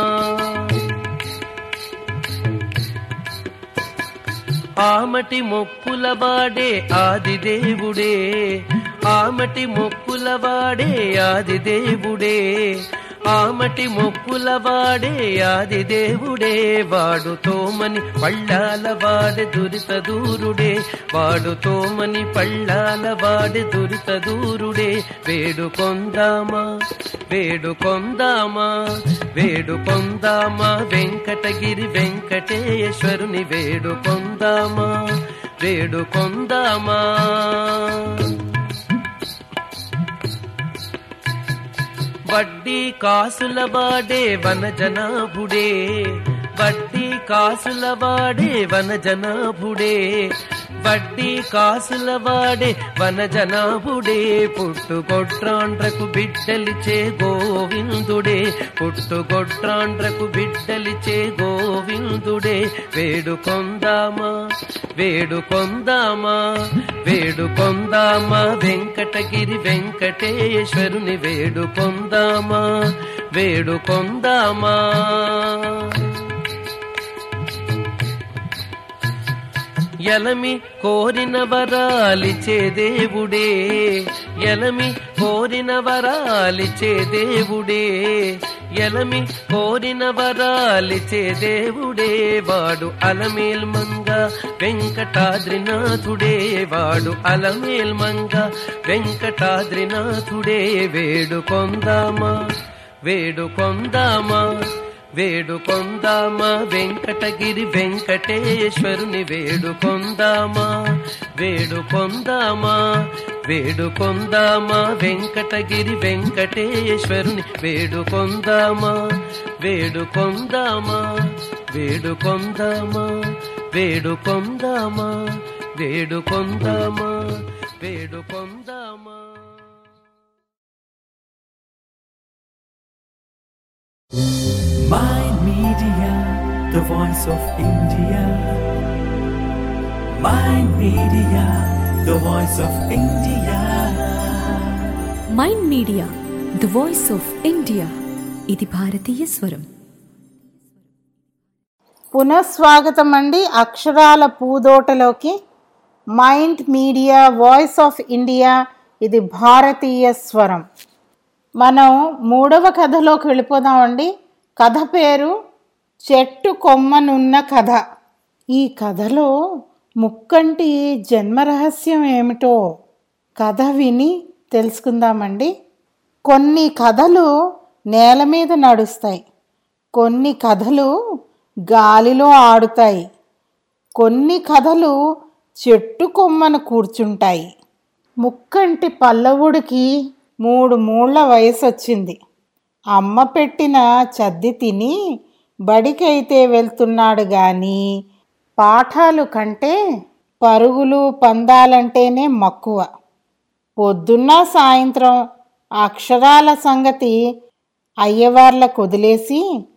G: ఆమటి మొక్కుల వాడే ఆది దేవుడే ఆమటి మొక్కుల వాడే ఆది దేవుడే ఆమటి మొక్కుల వాడే ఆది దేవుడే వాడు తోమని పళ్ళాల వాడే దురిత దూరుడే వాడు తోమని పళ్ళాల వాడే దురిత దూరుడే వేడు కొందామా వేడు కొందామా వేడు కొందామా వెంకటగిరి వెంకటేశ్వరుని వేడు కొందామా వేడు కొందామా వడ్డీ కాసుల వాడే వనజనాభుడే వడ్డీ కాసుల వాడే వనజనాభుడే వడ్డీ కాసుల వాడే వనజనాభుడే పుట్టుగొట్రాండ్రకు బిడ్డలిచే గోవిందుడే పుట్టుగొట్రాండ్రకు బిడ్డలిచే గోవిందుడే వేడుకొందామా వేడుకొందామా వేడుకొందామా వెంకటగిరి వెంకటేశ్వరుని వేడుకొందామా వేడుకొందామా ఎలమి కోరిన వరాలిచే దేవుడే ఎలమి కోరిన వరాలిచే దేవుడే ఎలమి కోరిన వరాలిచే దేవుడే వాడు అలమేల్ మంగ వెంకటాద్రినాథుడే వాడు అలమేల్ మంగ వెంకటాద్రినాథుడే వేడు కొందామా వేడు కొందామా వేడు కొందామా వెంకటగిరి వెంకటేశ్వరుని వేడు కొందామా వేడు కొందామా వేడు కొందామా వెంకటగిరి వెంకటేశ్వరుని వేడు కొందామా వేడు కొందామా వేడు కొందామా వేడు కొందామా వేడు కొందామా వేడు కొందామా
A: Mind Media, the voice of India. Mind Media, the voice of India.
B: Mind media the voice of India ఇది భారతీయ స్వరం
E: పునఃస్వాగతం అండి అక్షరాల పూదోటలోకి mind media voice of India ఇది భారతీయ స్వరం మనం మూడవ కథలోకి వెళ్ళిపోదామండి కథ పేరు చెట్టు కొమ్మనున్న కథ ఈ కథలో ముక్కంటి జన్మరహస్యం ఏమిటో కథ విని తెలుసుకుందామండి కొన్ని కథలు నేల మీద నడుస్తాయి కొన్ని కథలు గాలిలో ఆడుతాయి కొన్ని కథలు చెట్టు కొమ్మను కూర్చుంటాయి ముక్కంటి పల్లవుడికి మూడు మూళ్ల వయసు వచ్చింది అమ్మ పెట్టిన చద్ది తిని బడికైతే వెళ్తున్నాడు గాని పాఠాలు కంటే పరుగులు పందాలంటేనే మక్కువ పొద్దున్న సాయంత్రం అక్షరాల సంగతి అయ్యవార్లకు వదిలేసి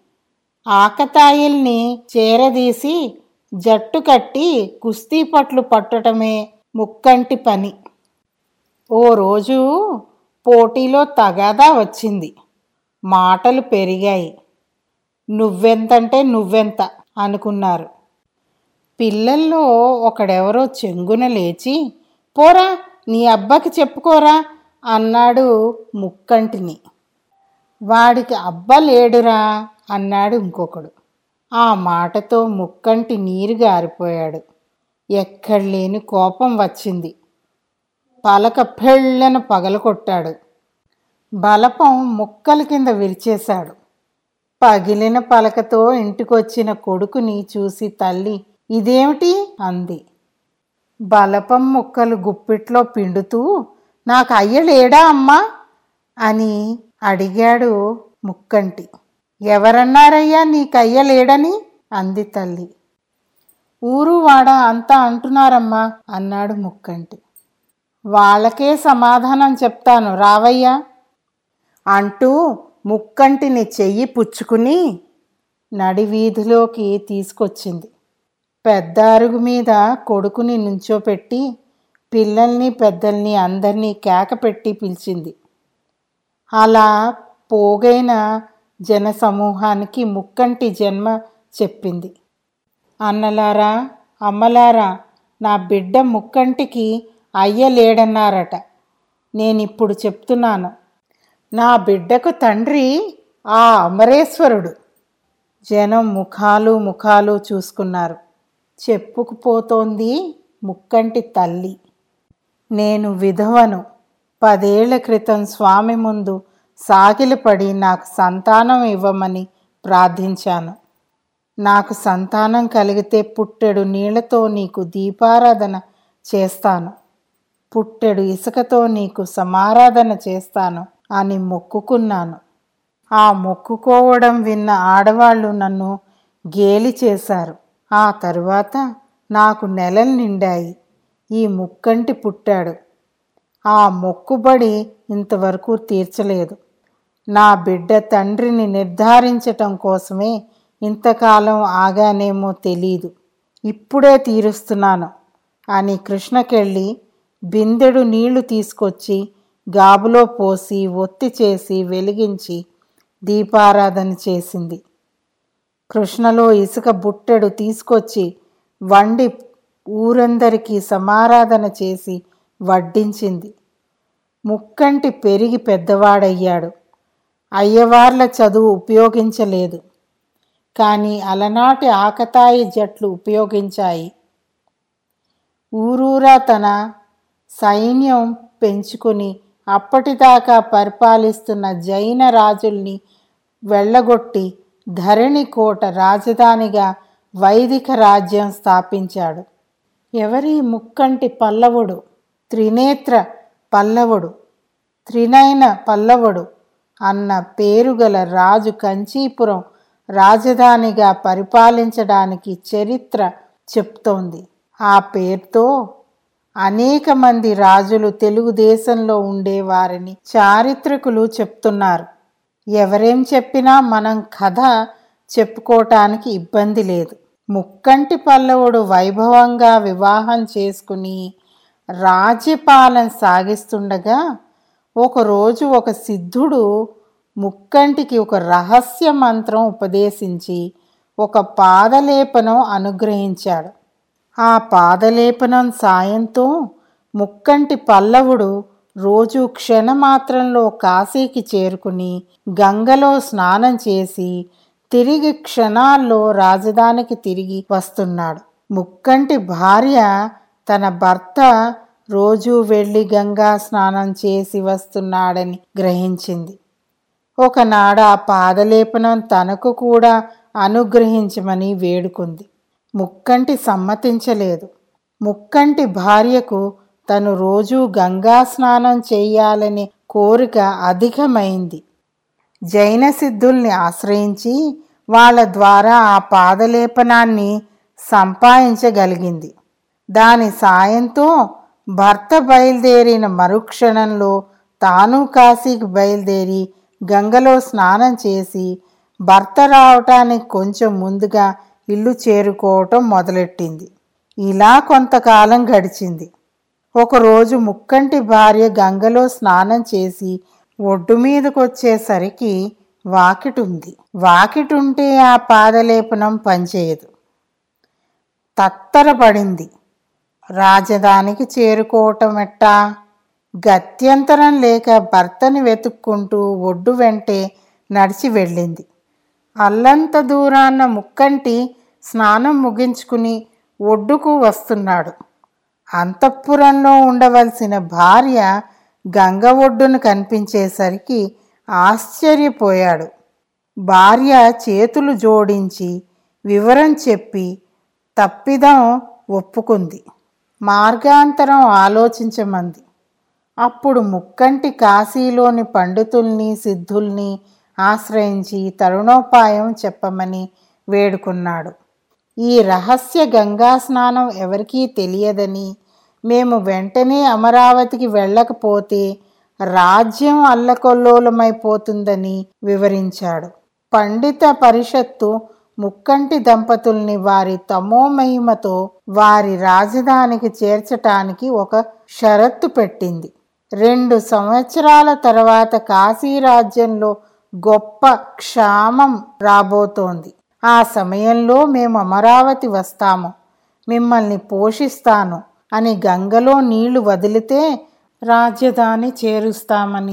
E: ఆకతాయిల్ని చేరదీసి జట్టు కట్టి కుస్తీ పట్లు పట్టడమే ముక్కంటి పని ఓ రోజు పోటీలో తగాదా వచ్చింది మాటలు పెరిగాయి నువ్వెంతంటే నువ్వెంత అనుకున్నారు పిల్లల్లో ఒకడెవరో చెంగున లేచి పోరా నీ అబ్బకి చెప్పుకోరా అన్నాడు ముక్కంటిని వాడికి అబ్బ లేడురా అన్నాడు ఇంకొకడు ఆ మాటతో ముక్కంటి నీరు గారిపోయాడు ఎక్కడ లేని కోపం వచ్చింది పలక పెళ్ళను పగలకొట్టాడు బలపం ముక్కల కింద విరిచేశాడు పగిలిన పలకతో ఇంటికొచ్చిన కొడుకుని చూసి తల్లి ఇదేమిటి అంది బలపం ముక్కలు గుప్పిట్లో పిండుతూ నాకు అయ్య లేడా అమ్మా అని అడిగాడు ముక్కంటి ఎవరన్నారయ్యా నీకయ్య లేడని అంది తల్లి ఊరు వాడ అంతా అంటున్నారమ్మా అన్నాడు ముక్కంటి వాళ్ళకే సమాధానం చెప్తాను రావయ్యా అంటూ ముక్కంటిని చెయ్యి పుచ్చుకుని నడివీధిలోకి తీసుకొచ్చింది పెద్ద అరుగు మీద కొడుకుని నుంచోపెట్టి పిల్లల్ని పెద్దల్ని అందరినీ కేక పెట్టి పిలిచింది అలా పోగైన జనసమూహానికి ముక్కంటి జన్మ చెప్పింది అన్నలారా అమ్మలారా నా బిడ్డ ముక్కంటికి అయ్య లేడన్నారట నేనిప్పుడు చెప్తున్నాను నా బిడ్డకు తండ్రి ఆ అమరేశ్వరుడు జనం ముఖాలు ముఖాలు చూసుకున్నారు చెప్పుకుపోతోంది ముక్కంటి తల్లి నేను విధవను పదేళ్ల క్రితం స్వామి ముందు సాగిలపడి నాకు సంతానం ఇవ్వమని ప్రార్థించాను నాకు సంతానం కలిగితే పుట్టెడు నీళ్లతో నీకు దీపారాధన చేస్తాను పుట్టెడు ఇసుకతో నీకు సమారాధన చేస్తాను అని మొక్కుకున్నాను ఆ మొక్కుకోవడం విన్న ఆడవాళ్ళు నన్ను గేలి చేశారు ఆ తరువాత నాకు నెలలు నిండాయి ఈ ముక్కంటి పుట్టాడు ఆ మొక్కుబడి ఇంతవరకు తీర్చలేదు నా బిడ్డ తండ్రిని నిర్ధారించటం కోసమే ఇంతకాలం ఆగానేమో తెలీదు ఇప్పుడే తీరుస్తున్నాను అని కృష్ణకెళ్ళి బిందెడు నీళ్లు తీసుకొచ్చి గాబులో పోసి ఒత్తి చేసి వెలిగించి దీపారాధన చేసింది కృష్ణలో ఇసుక బుట్టెడు తీసుకొచ్చి వండి ఊరందరికీ సమారాధన చేసి వడ్డించింది ముక్కంటి పెరిగి పెద్దవాడయ్యాడు అయ్యవార్ల చదువు ఉపయోగించలేదు కానీ అలనాటి ఆకతాయి జట్లు ఉపయోగించాయి ఊరూరా తన సైన్యం పెంచుకుని అప్పటిదాకా పరిపాలిస్తున్న జైన రాజుల్ని వెళ్ళగొట్టి ధరణి కోట రాజధానిగా వైదిక రాజ్యం స్థాపించాడు ఎవరి ముక్కంటి పల్లవుడు త్రినేత్ర పల్లవుడు త్రినయన పల్లవుడు అన్న పేరుగల రాజు కంచీపురం రాజధానిగా పరిపాలించడానికి చరిత్ర చెప్తోంది ఆ పేరుతో అనేక మంది రాజులు తెలుగుదేశంలో ఉండేవారని చారిత్రకులు చెప్తున్నారు ఎవరేం చెప్పినా మనం కథ చెప్పుకోవటానికి ఇబ్బంది లేదు ముక్కంటి పల్లవుడు వైభవంగా వివాహం చేసుకుని రాజ్యపాలన సాగిస్తుండగా ఒకరోజు ఒక సిద్ధుడు ముక్కంటికి ఒక రహస్య మంత్రం ఉపదేశించి ఒక పాదలేపనం అనుగ్రహించాడు ఆ పాదలేపనం సాయంతో ముక్కంటి పల్లవుడు రోజు క్షణమాత్రంలో కాశీకి చేరుకుని గంగలో స్నానం చేసి తిరిగి క్షణాల్లో రాజధానికి తిరిగి వస్తున్నాడు ముక్కంటి భార్య తన భర్త రోజు వెళ్ళి గంగా స్నానం చేసి వస్తున్నాడని గ్రహించింది ఒకనాడు ఆ పాదలేపనం తనకు కూడా అనుగ్రహించమని వేడుకుంది ముక్కంటి సమ్మతించలేదు ముక్కంటి భార్యకు తను రోజూ గంగా స్నానం చెయ్యాలనే కోరిక అధికమైంది జైన సిద్ధుల్ని ఆశ్రయించి వాళ్ళ ద్వారా ఆ పాదలేపనాన్ని సంపాదించగలిగింది దాని సాయంతో భర్త బయలుదేరిన మరుక్షణంలో తాను కాశీకి బయలుదేరి గంగలో స్నానం చేసి భర్త రావటానికి కొంచెం ముందుగా ఇల్లు చేరుకోవటం మొదలెట్టింది ఇలా కొంతకాలం గడిచింది ఒకరోజు ముక్కంటి భార్య గంగలో స్నానం చేసి ఒడ్డు మీదకి వచ్చేసరికి వాకిటుంది వాకిటుంటే ఆ పాదలేపనం పనిచేయదు తత్తరపడింది రాజధానికి చేరుకోవటం ఎట్టా గత్యంతరం లేక భర్తని వెతుక్కుంటూ ఒడ్డు వెంటే నడిచి వెళ్ళింది అల్లంత దూరాన్న ముక్కంటి స్నానం ముగించుకుని ఒడ్డుకు వస్తున్నాడు అంతఃపురంలో ఉండవలసిన భార్య గంగ ఒడ్డును కనిపించేసరికి ఆశ్చర్యపోయాడు భార్య చేతులు జోడించి వివరం చెప్పి తప్పిదం ఒప్పుకుంది మార్గాంతరం ఆలోచించమంది అప్పుడు ముక్కంటి కాశీలోని పండితుల్ని సిద్ధుల్ని ఆశ్రయించి తరుణోపాయం చెప్పమని వేడుకున్నాడు ఈ రహస్య గంగా స్నానం ఎవరికీ తెలియదని మేము వెంటనే అమరావతికి వెళ్ళకపోతే రాజ్యం అల్లకొల్లోలమైపోతుందని వివరించాడు పండిత పరిషత్తు ముక్కంటి దంపతుల్ని వారి తమోమహిమతో వారి రాజధానికి చేర్చటానికి ఒక షరత్తు పెట్టింది రెండు సంవత్సరాల తర్వాత కాశీ రాజ్యంలో గొప్ప క్షామం రాబోతోంది ఆ సమయంలో మేము అమరావతి వస్తాము మిమ్మల్ని పోషిస్తాను అని గంగలో నీళ్లు వదిలితే రాజధాని చేరుస్తామని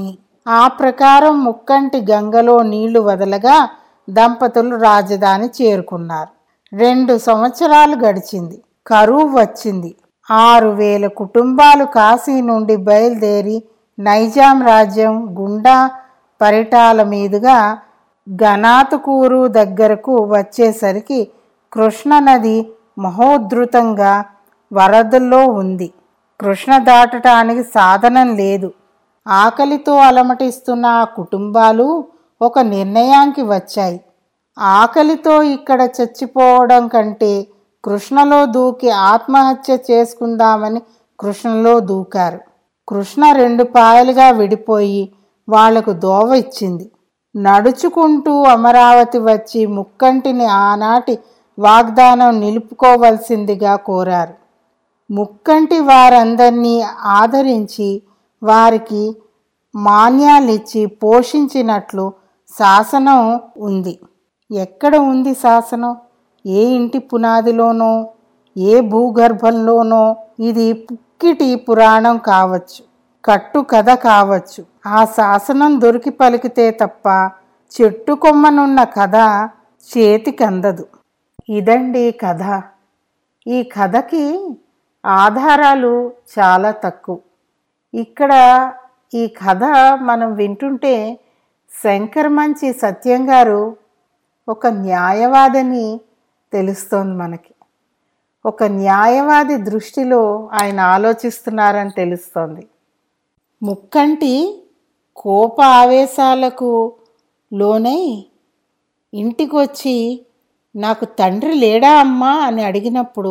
E: ఆ ప్రకారం ముక్కంటి గంగలో నీళ్లు వదలగా దంపతులు రాజధాని చేరుకున్నారు రెండు సంవత్సరాలు గడిచింది కరువు వచ్చింది ఆరు వేల కుటుంబాలు కాశీ నుండి బయలుదేరి నైజాం రాజ్యం గుండా పరిటాల మీదుగా గనాతుకూరు దగ్గరకు వచ్చేసరికి కృష్ణనది మహోద్ధృతంగా వరదల్లో ఉంది కృష్ణ దాటటానికి సాధనం లేదు ఆకలితో అలమటిస్తున్న ఆ కుటుంబాలు ఒక నిర్ణయానికి వచ్చాయి ఆకలితో ఇక్కడ చచ్చిపోవడం కంటే కృష్ణలో దూకి ఆత్మహత్య చేసుకుందామని కృష్ణలో దూకారు కృష్ణ రెండు పాయలుగా విడిపోయి వాళ్లకు దోవ ఇచ్చింది నడుచుకుంటూ అమరావతి వచ్చి ముక్కంటిని ఆనాటి వాగ్దానం నిలుపుకోవలసిందిగా కోరారు ముక్కంటి వారందరినీ ఆదరించి వారికి మాన్యాలిచ్చి పోషించినట్లు శాసనం ఉంది ఎక్కడ ఉంది శాసనం ఏ ఇంటి పునాదిలోనో ఏ భూగర్భంలోనో ఇది పుక్కిటి పురాణం కావచ్చు కట్టు కథ కావచ్చు ఆ శాసనం దొరికి పలికితే తప్ప చెట్టు కొమ్మనున్న కథ చేతికందదు ఇదండి కథ ఈ కథకి ఆధారాలు చాలా తక్కువ ఇక్కడ ఈ కథ మనం వింటుంటే శంకర్ మంచి సత్యం గారు ఒక న్యాయవాదిని తెలుస్తోంది మనకి ఒక న్యాయవాది దృష్టిలో ఆయన ఆలోచిస్తున్నారని తెలుస్తోంది ముక్కంటి కోప ఆవేశాలకు లోనై ఇంటికొచ్చి నాకు తండ్రి లేడా అమ్మా అని అడిగినప్పుడు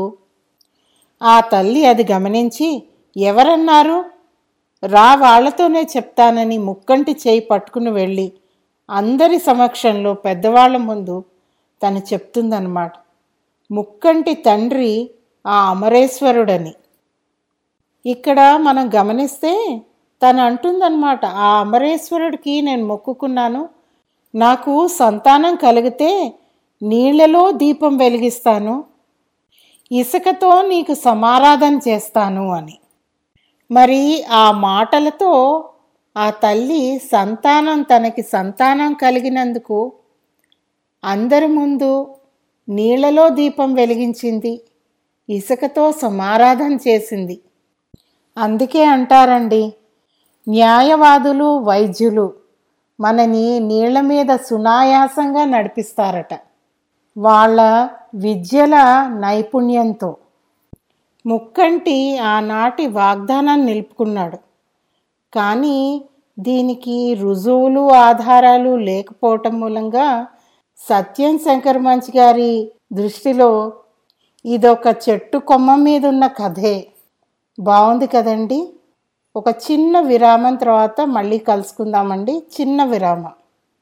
E: ఆ తల్లి అది గమనించి ఎవరన్నారు రా వాళ్లతోనే చెప్తానని ముక్కంటి చేయి పట్టుకుని వెళ్ళి అందరి సమక్షంలో పెద్దవాళ్ల ముందు తను చెప్తుందన్నమాట ముక్కంటి తండ్రి ఆ అమరేశ్వరుడని ఇక్కడ మనం గమనిస్తే తను అంటుందన్నమాట ఆ అమరేశ్వరుడికి నేను మొక్కుకున్నాను నాకు సంతానం కలిగితే నీళ్లలో దీపం వెలిగిస్తాను ఇసుకతో నీకు సమారాధన చేస్తాను అని మరి ఆ మాటలతో ఆ తల్లి సంతానం తనకి సంతానం కలిగినందుకు అందరి ముందు నీళ్లలో దీపం వెలిగించింది ఇసుకతో సమారాధన చేసింది అందుకే అంటారండి న్యాయవాదులు వైద్యులు మనని నీళ్ల మీద సునాయాసంగా నడిపిస్తారట వాళ్ళ విద్యల నైపుణ్యంతో ముక్కంటి ఆనాటి వాగ్దానాన్ని నిలుపుకున్నాడు కానీ దీనికి రుజువులు ఆధారాలు లేకపోవటం మూలంగా సత్యం శంకర్ మంచి గారి దృష్టిలో ఇదొక చెట్టు కొమ్మ మీద ఉన్న కథే బాగుంది కదండి ఒక చిన్న విరామం తర్వాత మళ్ళీ కలుసుకుందామండి చిన్న విరామం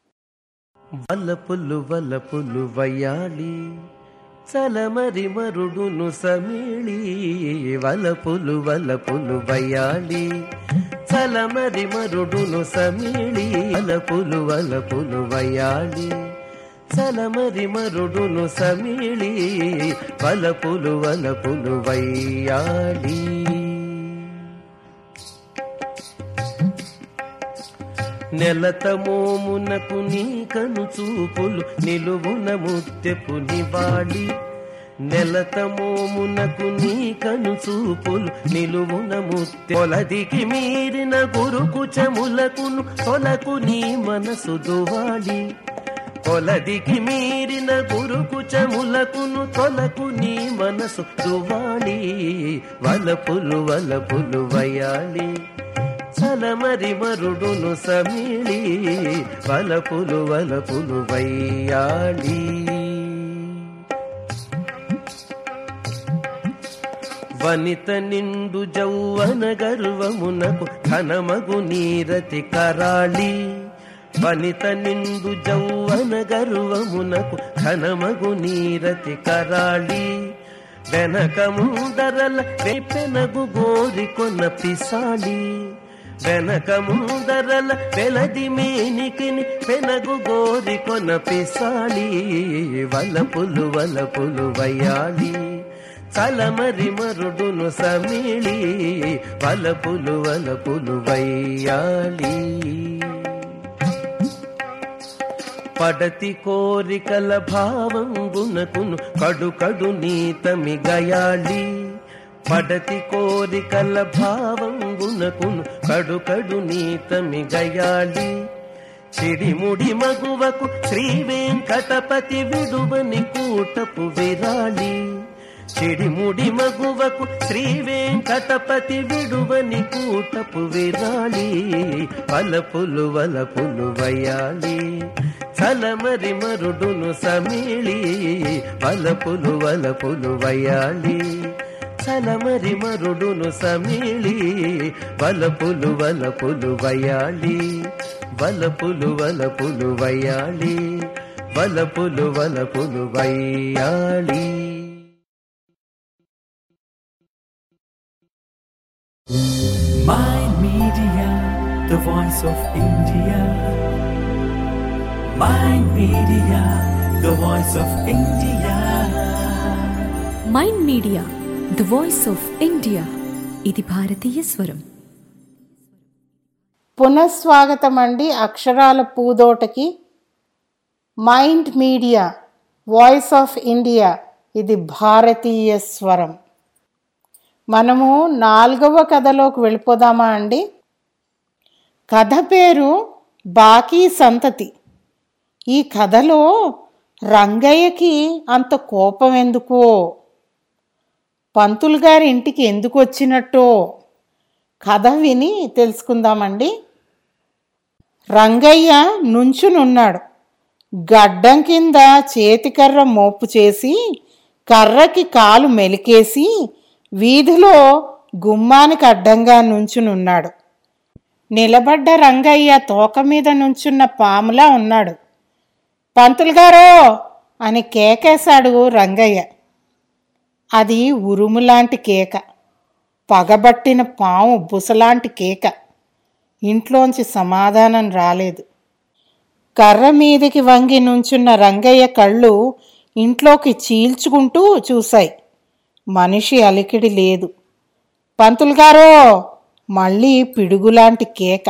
G: వలపులు వలపులు వయ్యాలి చలమరి మరుడును సమీళి వలపులు వలపులు వయ్యాలి చలమరి మరుడును సమీళి వలపులు వలపులు వయ్యాలి చలమరి మరుడును సమీళి వలపులు వలపులు వయ్యాలి నెలతమోమునకు నీ కను చూపులు నిలువున ముత్తెపు నివాళి నెలతమోమునకు నీ కను చూపులు నిలువున ముత్తె కొలదికి మీరిన గురుకు చములకును తొలకు నీ మనసు దువాలి కొలదికి మీరిన గురుకు చములకును తొలకు నీ మనసు దువాలి వలపులు వలపులు వయాలి చలమరి మరుడును సమీళి వలపులు వలపులు వయ్యాలి వనిత నిండు జౌవన గర్వమునకు ఘనమగు నీరతి కరాళి వనిత నిండు జౌవన గర్వమునకు ఘనమగు నీరతి కరాళి వెనక ముందరల పెనగు గోరి కొన్న పిసాలి వెనక ముందరల వెలది మేనికిని పెనగు గోరి కొన పిసాలి వలపులు వలపులు వయాలి చలమరి మరుడును సమీళి వలపులు వలపులు వయ్యాలి పడతి కోరికల భావంబునకును కడు కడు నీతమి గయాళి పడతి కోరికల భావంబునకును కడు కడు నీతమి గయాళి చిడిముడి మగువకు శ్రీ వెంకటపతి విడువని కూటపు విరాళి చిడిముడి మగువకు శ్రీ వెంకటపతి విడువని కూటపు విరాళి వలపులు వలపులు వయాలి చలమరి మరుడును సమీళి వలపులు వలపులు వయాలి చలమరి మరుడును సమీళి వలపులు వలపులు వయాలి వలపులు వలపులు వయాలి వలపులు వలపులు వయ్యాలి
A: My Media, the voice of India. My Media, the voice of India.
B: Mind media the voice of India ఇది భారతీయ స్వరం
E: పునఃస్వాగతం అండి అక్షరాల పూదోటకి mind media voice of India ఇది భారతీయ స్వరం మనము నాలుగవ కథలోకి వెళ్ళిపోదామా అండి కథ పేరు బాకీ సంతతి ఈ కథలో రంగయ్యకి అంత కోపం ఎందుకో పంతులు గారి ఇంటికి ఎందుకు వచ్చినట్టో కథ విని తెలుసుకుందామండి రంగయ్య నుంచునున్నాడు గడ్డం కింద చేతికర్ర మోపు చేసి కర్రకి కాలు మెలికేసి వీధిలో గుమ్మానికి అడ్డంగా నుంచునున్నాడు నిలబడ్డ రంగయ్య తోక మీద నుంచున్న పాములా ఉన్నాడు పంతులు గారో అని కేకేశాడు రంగయ్య అది ఉరుములాంటి కేక పగబట్టిన పాము బుసలాంటి కేక ఇంట్లోంచి సమాధానం రాలేదు కర్ర మీదికి వంగి నుంచున్న రంగయ్య కళ్ళు ఇంట్లోకి చీల్చుకుంటూ చూశాయి మనిషి అలికిడి లేదు పంతులు గారో మళ్ళీ పిడుగులాంటి కేక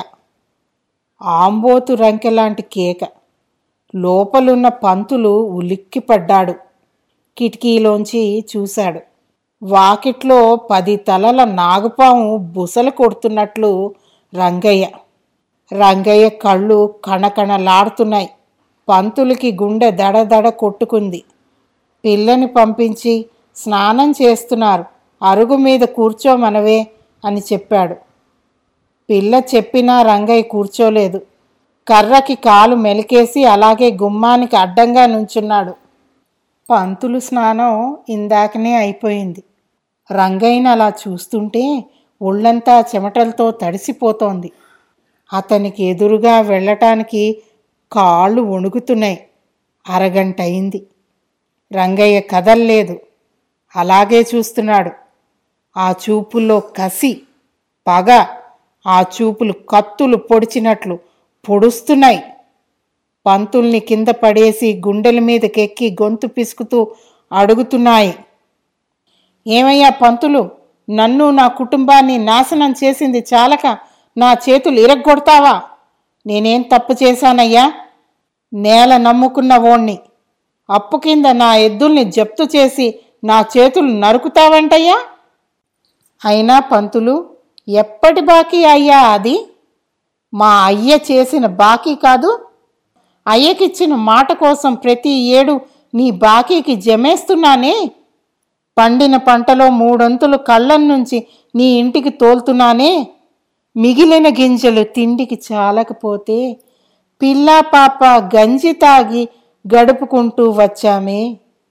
E: ఆంబోతు రంకెలాంటి కేక లోపలున్న పంతులు ఉలిక్కిపడ్డాడు కిటికీలోంచి చూశాడు వాకిట్లో పది తలల నాగుపాము బుసలు కొడుతున్నట్లు రంగయ్య రంగయ్య కళ్ళు కణకణలాడుతున్నాయి పంతులకి గుండె దడదడ కొట్టుకుంది పిల్లని పంపించి స్నానం చేస్తున్నారు అరుగు మీద కూర్చోమనవే అని చెప్పాడు పిల్ల చెప్పినా రంగయ్య కూర్చోలేదు కర్రకి కాలు మెలికేసి అలాగే గుమ్మానికి అడ్డంగా నుంచున్నాడు పంతులు స్నానం ఇందాకనే అయిపోయింది రంగయ్యని అలా చూస్తుంటే ఒళ్ళంతా చెమటలతో తడిసిపోతోంది అతనికి ఎదురుగా వెళ్ళటానికి కాళ్ళు వణుకుతున్నాయి అరగంట అయింది రంగయ్య కదల్లేదు అలాగే చూస్తున్నాడు ఆ చూపుల్లో కసి పగ ఆ చూపులు కత్తులు పొడిచినట్లు పొడుస్తున్నాయి పంతుల్ని కింద పడేసి గుండెల మీదకెక్కి గొంతు పిసుకుతూ అడుగుతున్నాయి ఏమయ్యా పంతులు నన్ను నా కుటుంబాన్ని నాశనం చేసింది చాలక నా చేతులు ఇరగ్గొడతావా నేనేం తప్పు చేశానయ్యా నేల నమ్ముకున్న ఓణ్ణి అప్పు కింద నా ఎద్దుల్ని జప్తు చేసి నా చేతులు నరుకుతావంటయ్యా అయినా పంతులు ఎప్పటి బాకీ అయ్యా అది మా అయ్య చేసిన బాకీ కాదు అయ్యకిచ్చిన మాట కోసం ప్రతి ఏడు నీ బాకీకి జమేస్తున్నానే పండిన పంటలో మూడొంతులు కళ్ళం నుంచి నీ ఇంటికి తోలుతున్నానే మిగిలిన గింజలు తిండికి చాలకపోతే పిల్లా పాప గంజి తాగి గడుపుకుంటూ వచ్చామే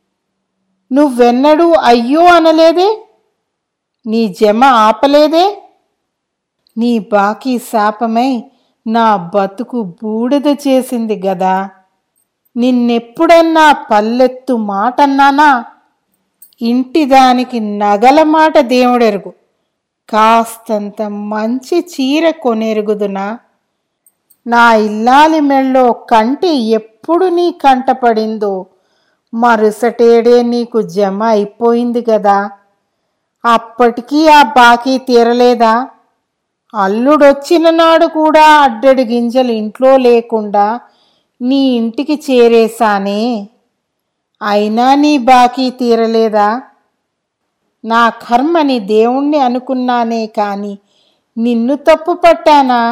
E: నువ్వెన్నడూ అయ్యో అనలేదే నీ జమ ఆపలేదే నీ బాకీ శాపమై నా బతుకు బూడిద చేసింది గదా నిన్నెప్పుడన్నా పల్లెత్తు మాటన్నానా ఇంటి దానికి నగల మాట దేవుడెరుగు కాస్తంత మంచి చీర కొనెరుగుదునా నా ఇల్లాలి మెళ్ళో కంటి ఎప్పుడు నీ కంటపడిందో మరుసటేడే నీకు జమ అయిపోయింది గదా అప్పటికీ ఆ బాకీ తీరలేదా అల్లుడొచ్చిన నాడు కూడా అడ్డడి గింజలు ఇంట్లో లేకుండా నీ ఇంటికి చేరేశానే అయినా నీ బాకీ తీరలేదా నా కర్మని దేవుణ్ణి అనుకున్నానే కాని నిన్ను తప్పు పట్టానా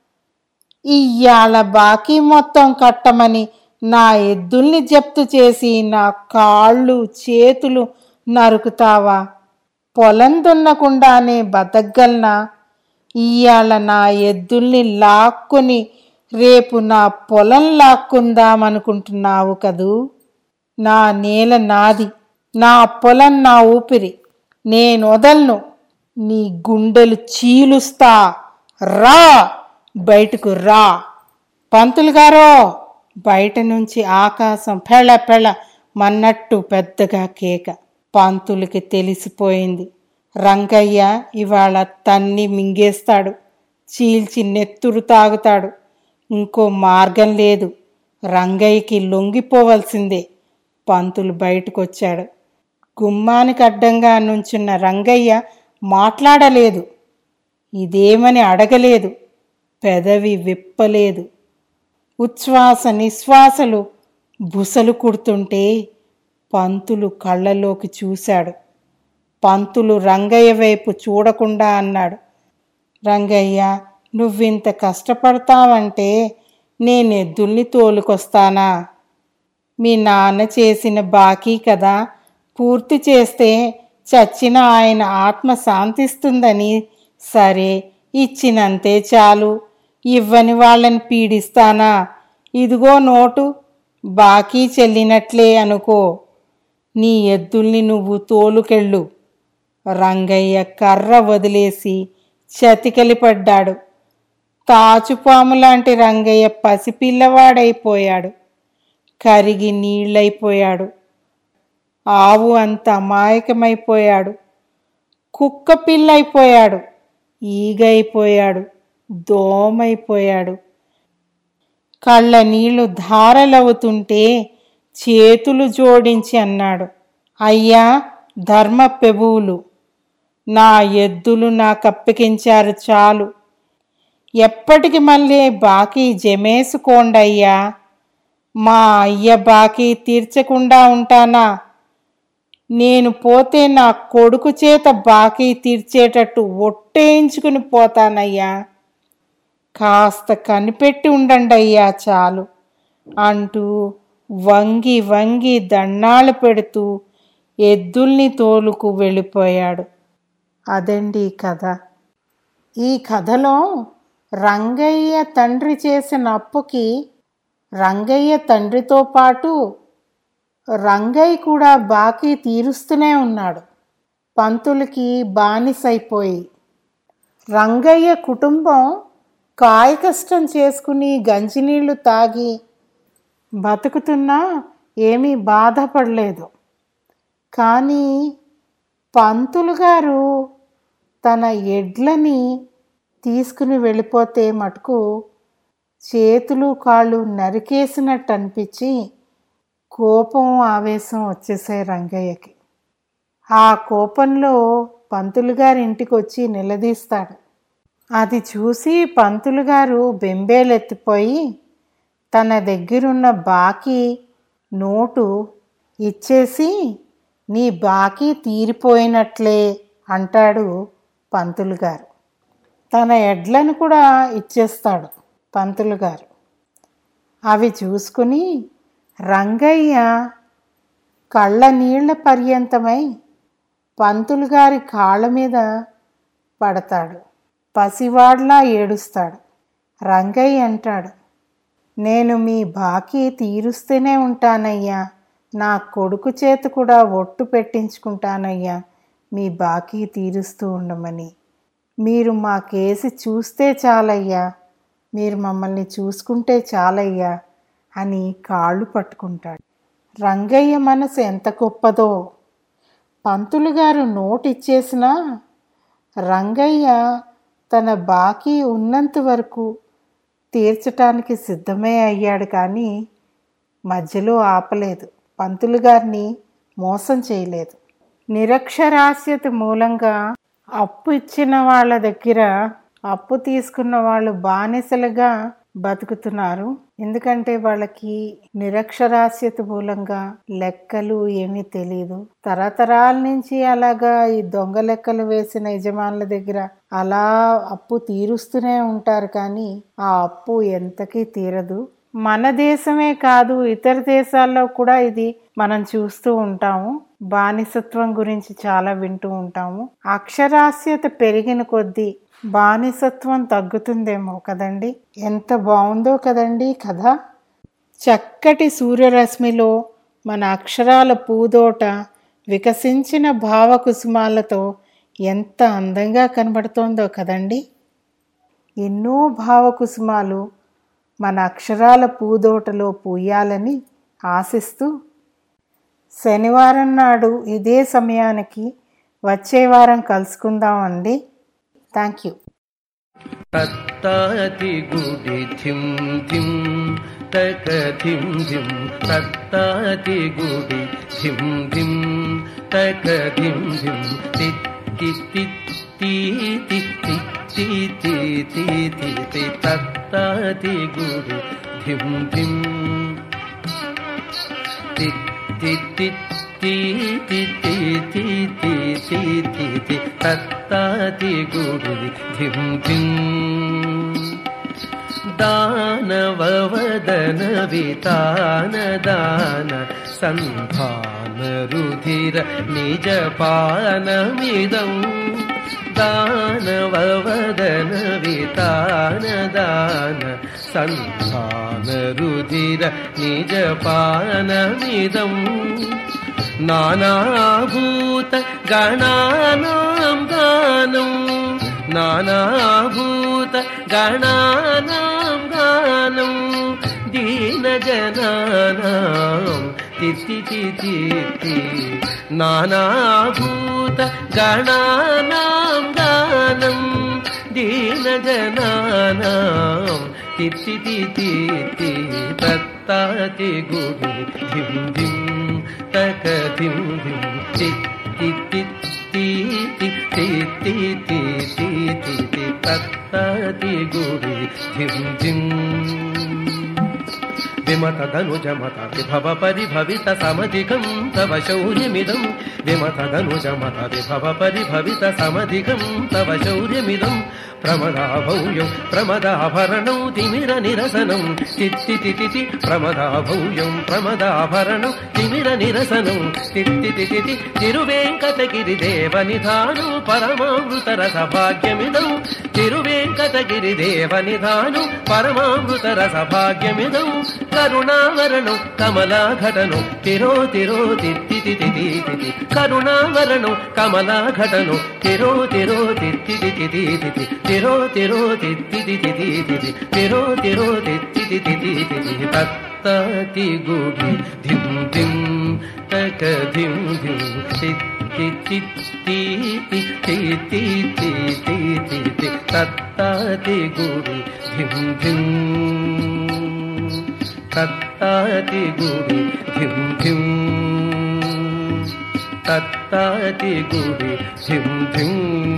E: ఇయ్యాల బాకీ మొత్తం కట్టమని నా ఎద్దుల్ని జప్తు చేసి నా కాళ్ళు చేతులు నరుకుతావా పొలం దున్నకుండానే బతకగలనా ఇయ్యాల నా ఎద్దుల్ని లాక్కుని రేపు నా పొలం లాక్కుందామనుకుంటున్నావు కదూ నా నేల నాది నా పొలం నా ఊపిరి నేను వదలను నీ గుండెలు చీలుస్తా రా బయటకు రా పంతులు గారో బయట నుంచి ఆకాశం పెళ్ళ పెళ్ళ మన్నట్టు పెద్దగా కేక పంతులకి తెలిసిపోయింది రంగయ్య ఇవాళ తన్ని మింగేస్తాడు చీల్చి నెత్తురు తాగుతాడు ఇంకో మార్గం లేదు రంగయ్యకి లొంగిపోవలసిందే పంతులు బయటకొచ్చాడు గుమ్మానికి అడ్డంగా నుంచున్న రంగయ్య మాట్లాడలేదు ఇదేమని అడగలేదు పెదవి విప్పలేదు ఉచ్ఛ్వాస నిశ్వాసలు బుసలు కుడుతుంటే పంతులు కళ్ళలోకి చూశాడు పంతులు రంగయ్య వైపు చూడకుండా అన్నాడు రంగయ్య నువ్వింత కష్టపడతావంటే నేను ఎద్దుల్ని తోలుకొస్తానా మీ నాన్న చేసిన బాకీ కదా పూర్తి చేస్తే చచ్చిన ఆయన ఆత్మ శాంతిస్తుందని సరే ఇచ్చినంతే చాలు ఇవ్వని వాళ్ళని పీడిస్తానా ఇదిగో నోటు బాకీ చెల్లినట్లే అనుకో నీ ఎద్దుల్ని నువ్వు తోలుకెళ్ళు రంగయ్య కర్ర వదిలేసి చతికిలి పడ్డాడు తాచుపాము లాంటి రంగయ్య పసిపిల్లవాడైపోయాడు కరిగి నీళ్ళైపోయాడు ఆవు అంత అమాయకమైపోయాడు కుక్క పిల్లైపోయాడు ఈగైపోయాడు దోమైపోయాడు కళ్ళ నీళ్లు ధారలవుతుంటే చేతులు జోడించి అన్నాడు అయ్యా ధర్మ పెబువులు నా ఎద్దులు నాకు అప్పగించారు చాలు ఎప్పటికి మళ్ళీ బాకీ జమేసుకోండయ్యా మా అయ్య బాకీ తీర్చకుండా ఉంటానా నేను పోతే నా కొడుకు చేత బాకీ తీర్చేటట్టు ఒట్టేయించుకుని పోతానయ్యా కాస్త కనిపెట్టి ఉండండి అయ్యా చాలు అంటూ వంగి వంగి దండాలు పెడుతూ ఎద్దుల్ని తోలుకు వెళ్ళిపోయాడు అదండి కథ ఈ కథలో రంగయ్య తండ్రి చేసిన అప్పుకి రంగయ్య తండ్రితో పాటు రంగయ్య కూడా బాకీ తీరుస్తూనే ఉన్నాడు పంతులకి బానిసైపోయి రంగయ్య కుటుంబం కాయ కష్టం చేసుకుని గంజినీళ్లు తాగి బతుకుతున్నా ఏమీ బాధపడలేదు కానీ పంతులు గారు తన ఎడ్లని తీసుకుని వెళ్ళిపోతే మటుకు చేతులు కాళ్ళు నరికేసినట్టు అనిపించి కోపం ఆవేశం వచ్చేసాయి రంగయ్యకి ఆ కోపంలో పంతులు గారి ఇంటికి వచ్చి నిలదీస్తాడు అది చూసి పంతులు గారు బెంబేలెత్తిపోయి తన దగ్గరున్న బాకీ నోటు ఇచ్చేసి నీ బాకీ తీరిపోయినట్లే అంటాడు పంతులు గారు తన ఎడ్లను కూడా ఇచ్చేస్తాడు పంతులు గారు అవి చూసుకుని రంగయ్య కళ్ళ నీళ్ల పర్యంతమై పంతులు గారి కాళ్ళ మీద పడతాడు పసివాడ్లా ఏడుస్తాడు రంగయ్య అంటాడు నేను మీ బాకీ తీరుస్తూనే ఉంటానయ్యా నా కొడుకు చేత కూడా ఒట్టు పెట్టించుకుంటానయ్యా మీ బాకీ తీరుస్తూ ఉండమని మీరు మా కేసి చూస్తే చాలయ్యా మీరు మమ్మల్ని చూసుకుంటే చాలయ్యా అని కాళ్ళు పట్టుకుంటాడు రంగయ్య మనసు ఎంత గొప్పదో పంతులు గారు నోటు ఇచ్చేసినా రంగయ్య తన బాకీ ఉన్నంత వరకు తీర్చటానికి సిద్ధమే అయ్యాడు కానీ మధ్యలో ఆపలేదు పంతులు గారిని మోసం చేయలేదు నిరక్షరాస్యత మూలంగా అప్పు ఇచ్చిన వాళ్ళ దగ్గర అప్పు తీసుకున్న వాళ్ళు బానిసలుగా బతుకుతున్నారు ఎందుకంటే వాళ్ళకి నిరక్షరాస్యత మూలంగా లెక్కలు ఏమీ తెలియదు తరతరాల నుంచి అలాగా ఈ దొంగ లెక్కలు వేసిన యజమానుల దగ్గర అలా అప్పు తీరుస్తూనే ఉంటారు కానీ ఆ అప్పు ఎంతకీ తీరదు మన దేశమే కాదు ఇతర దేశాల్లో కూడా ఇది మనం చూస్తూ ఉంటాము బానిసత్వం గురించి చాలా వింటూ ఉంటాము అక్షరాస్యత పెరిగిన కొద్దీ బానిసత్వం తగ్గుతుందేమో కదండి ఎంత బాగుందో కదండి కథ చక్కటి సూర్యరశ్మిలో మన అక్షరాల పూదోట వికసించిన భావకుసుమాలతో ఎంత అందంగా కనబడుతోందో కదండి ఎన్నో భావకుసుమాలు మన అక్షరాల పూదోటలో పూయాలని ఆశిస్తూ శనివారం నాడు ఇదే సమయానికి వచ్చే వారం కలుసుకుందామండి థ్యాంక్ యూ
G: తత్తాతి గుడి ధిం ధిం తక ధిం ధిం తత్తాతి గుడి ధిం ధిం తక ధిం ధిం తి తి తి తి తి తి తి తి తి తి తత్తాతి గుడి ధిం ధిం తి తి తి తి తి తి తి తి తి తి తి తత్తాతి గుడి ధిం ధిం దానవదన వితాన దాన సంధాన రుధిర నిజ పానమిదం దానవదన వితాన దాన సంధాన రుధిర నిజ పానమిదం నానాభూత గణానాం గానం నానాభూత గణానాం గానం దీనజనానాం తిత్తి తిత్తి తి నానాభూత గణానాం గానం దీనజనానాం తిత్తి తిత్తి తి తత్తాతి గుడి ధిం ధిం తక ధిం ధిం తి తి తి తి తి తి తి తి తి తి తి తత్తాతి గుడి ధిం ధిం విమత ధనుజమత విభవ పరిభవిత సమధికం తవ శౌర్యమిదం విమత ధనుజమత విభవ పరిభవిత సమధికం తవ శౌర్యమిదం ప్రమదాభౌయం ప్రమదాభరణం తిమిర నిరసనం తిత్తి తితి ప్రమదాభౌయం ప్రమదాభరణం తిమిర నిరసనం తిత్తి తితి తిరువేంకటగిరి దేవ నిధానం పరమామృత రస భాగ్యమిదం తిరువేంకటగిరి దేవ నిధానం పరమామృత రస భాగ్యమిదం కరుణావరణం కమలాఘటను తిరో తిరో తిత్తి తితి తితి కరుణావరణం కమలాఘటను తిరో తిరో తిత్తి తితి తితి తిరో తిరో తిత్తి తితి తితి తిరో తిరో తిత్తి తితి తితి తత్తి గుడి ధిం ధిం తక ధిం ధిం తిత్తి తిత్తి తిత్తి తిత్తి తిత్తి తత్తి గుడి ధిం ధిం తత్తాతి గుడి ధిం ధిం తత్తాతి గుడి ధిం ధిం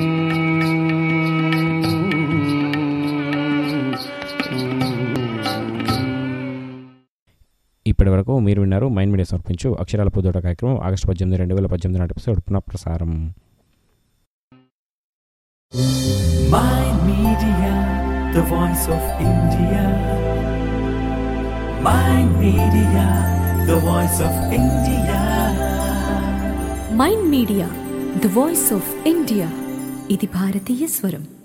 C: ఇప్పటి వరకు మీరు విన్నారు మైండ్ మీడియా సమర్పించు అక్షరాల పొద్దుట కార్యక్రమం ఆగస్టు పద్దెనిమిది రెండు వేల పద్దెనిమిది నాటి ఎపిసోడ్ పునఃప్రసారం
A: Mind Media, the voice of India. Mind Media, the voice of India.
B: Mind media the voice of India ఇది భారతీయ స్వరం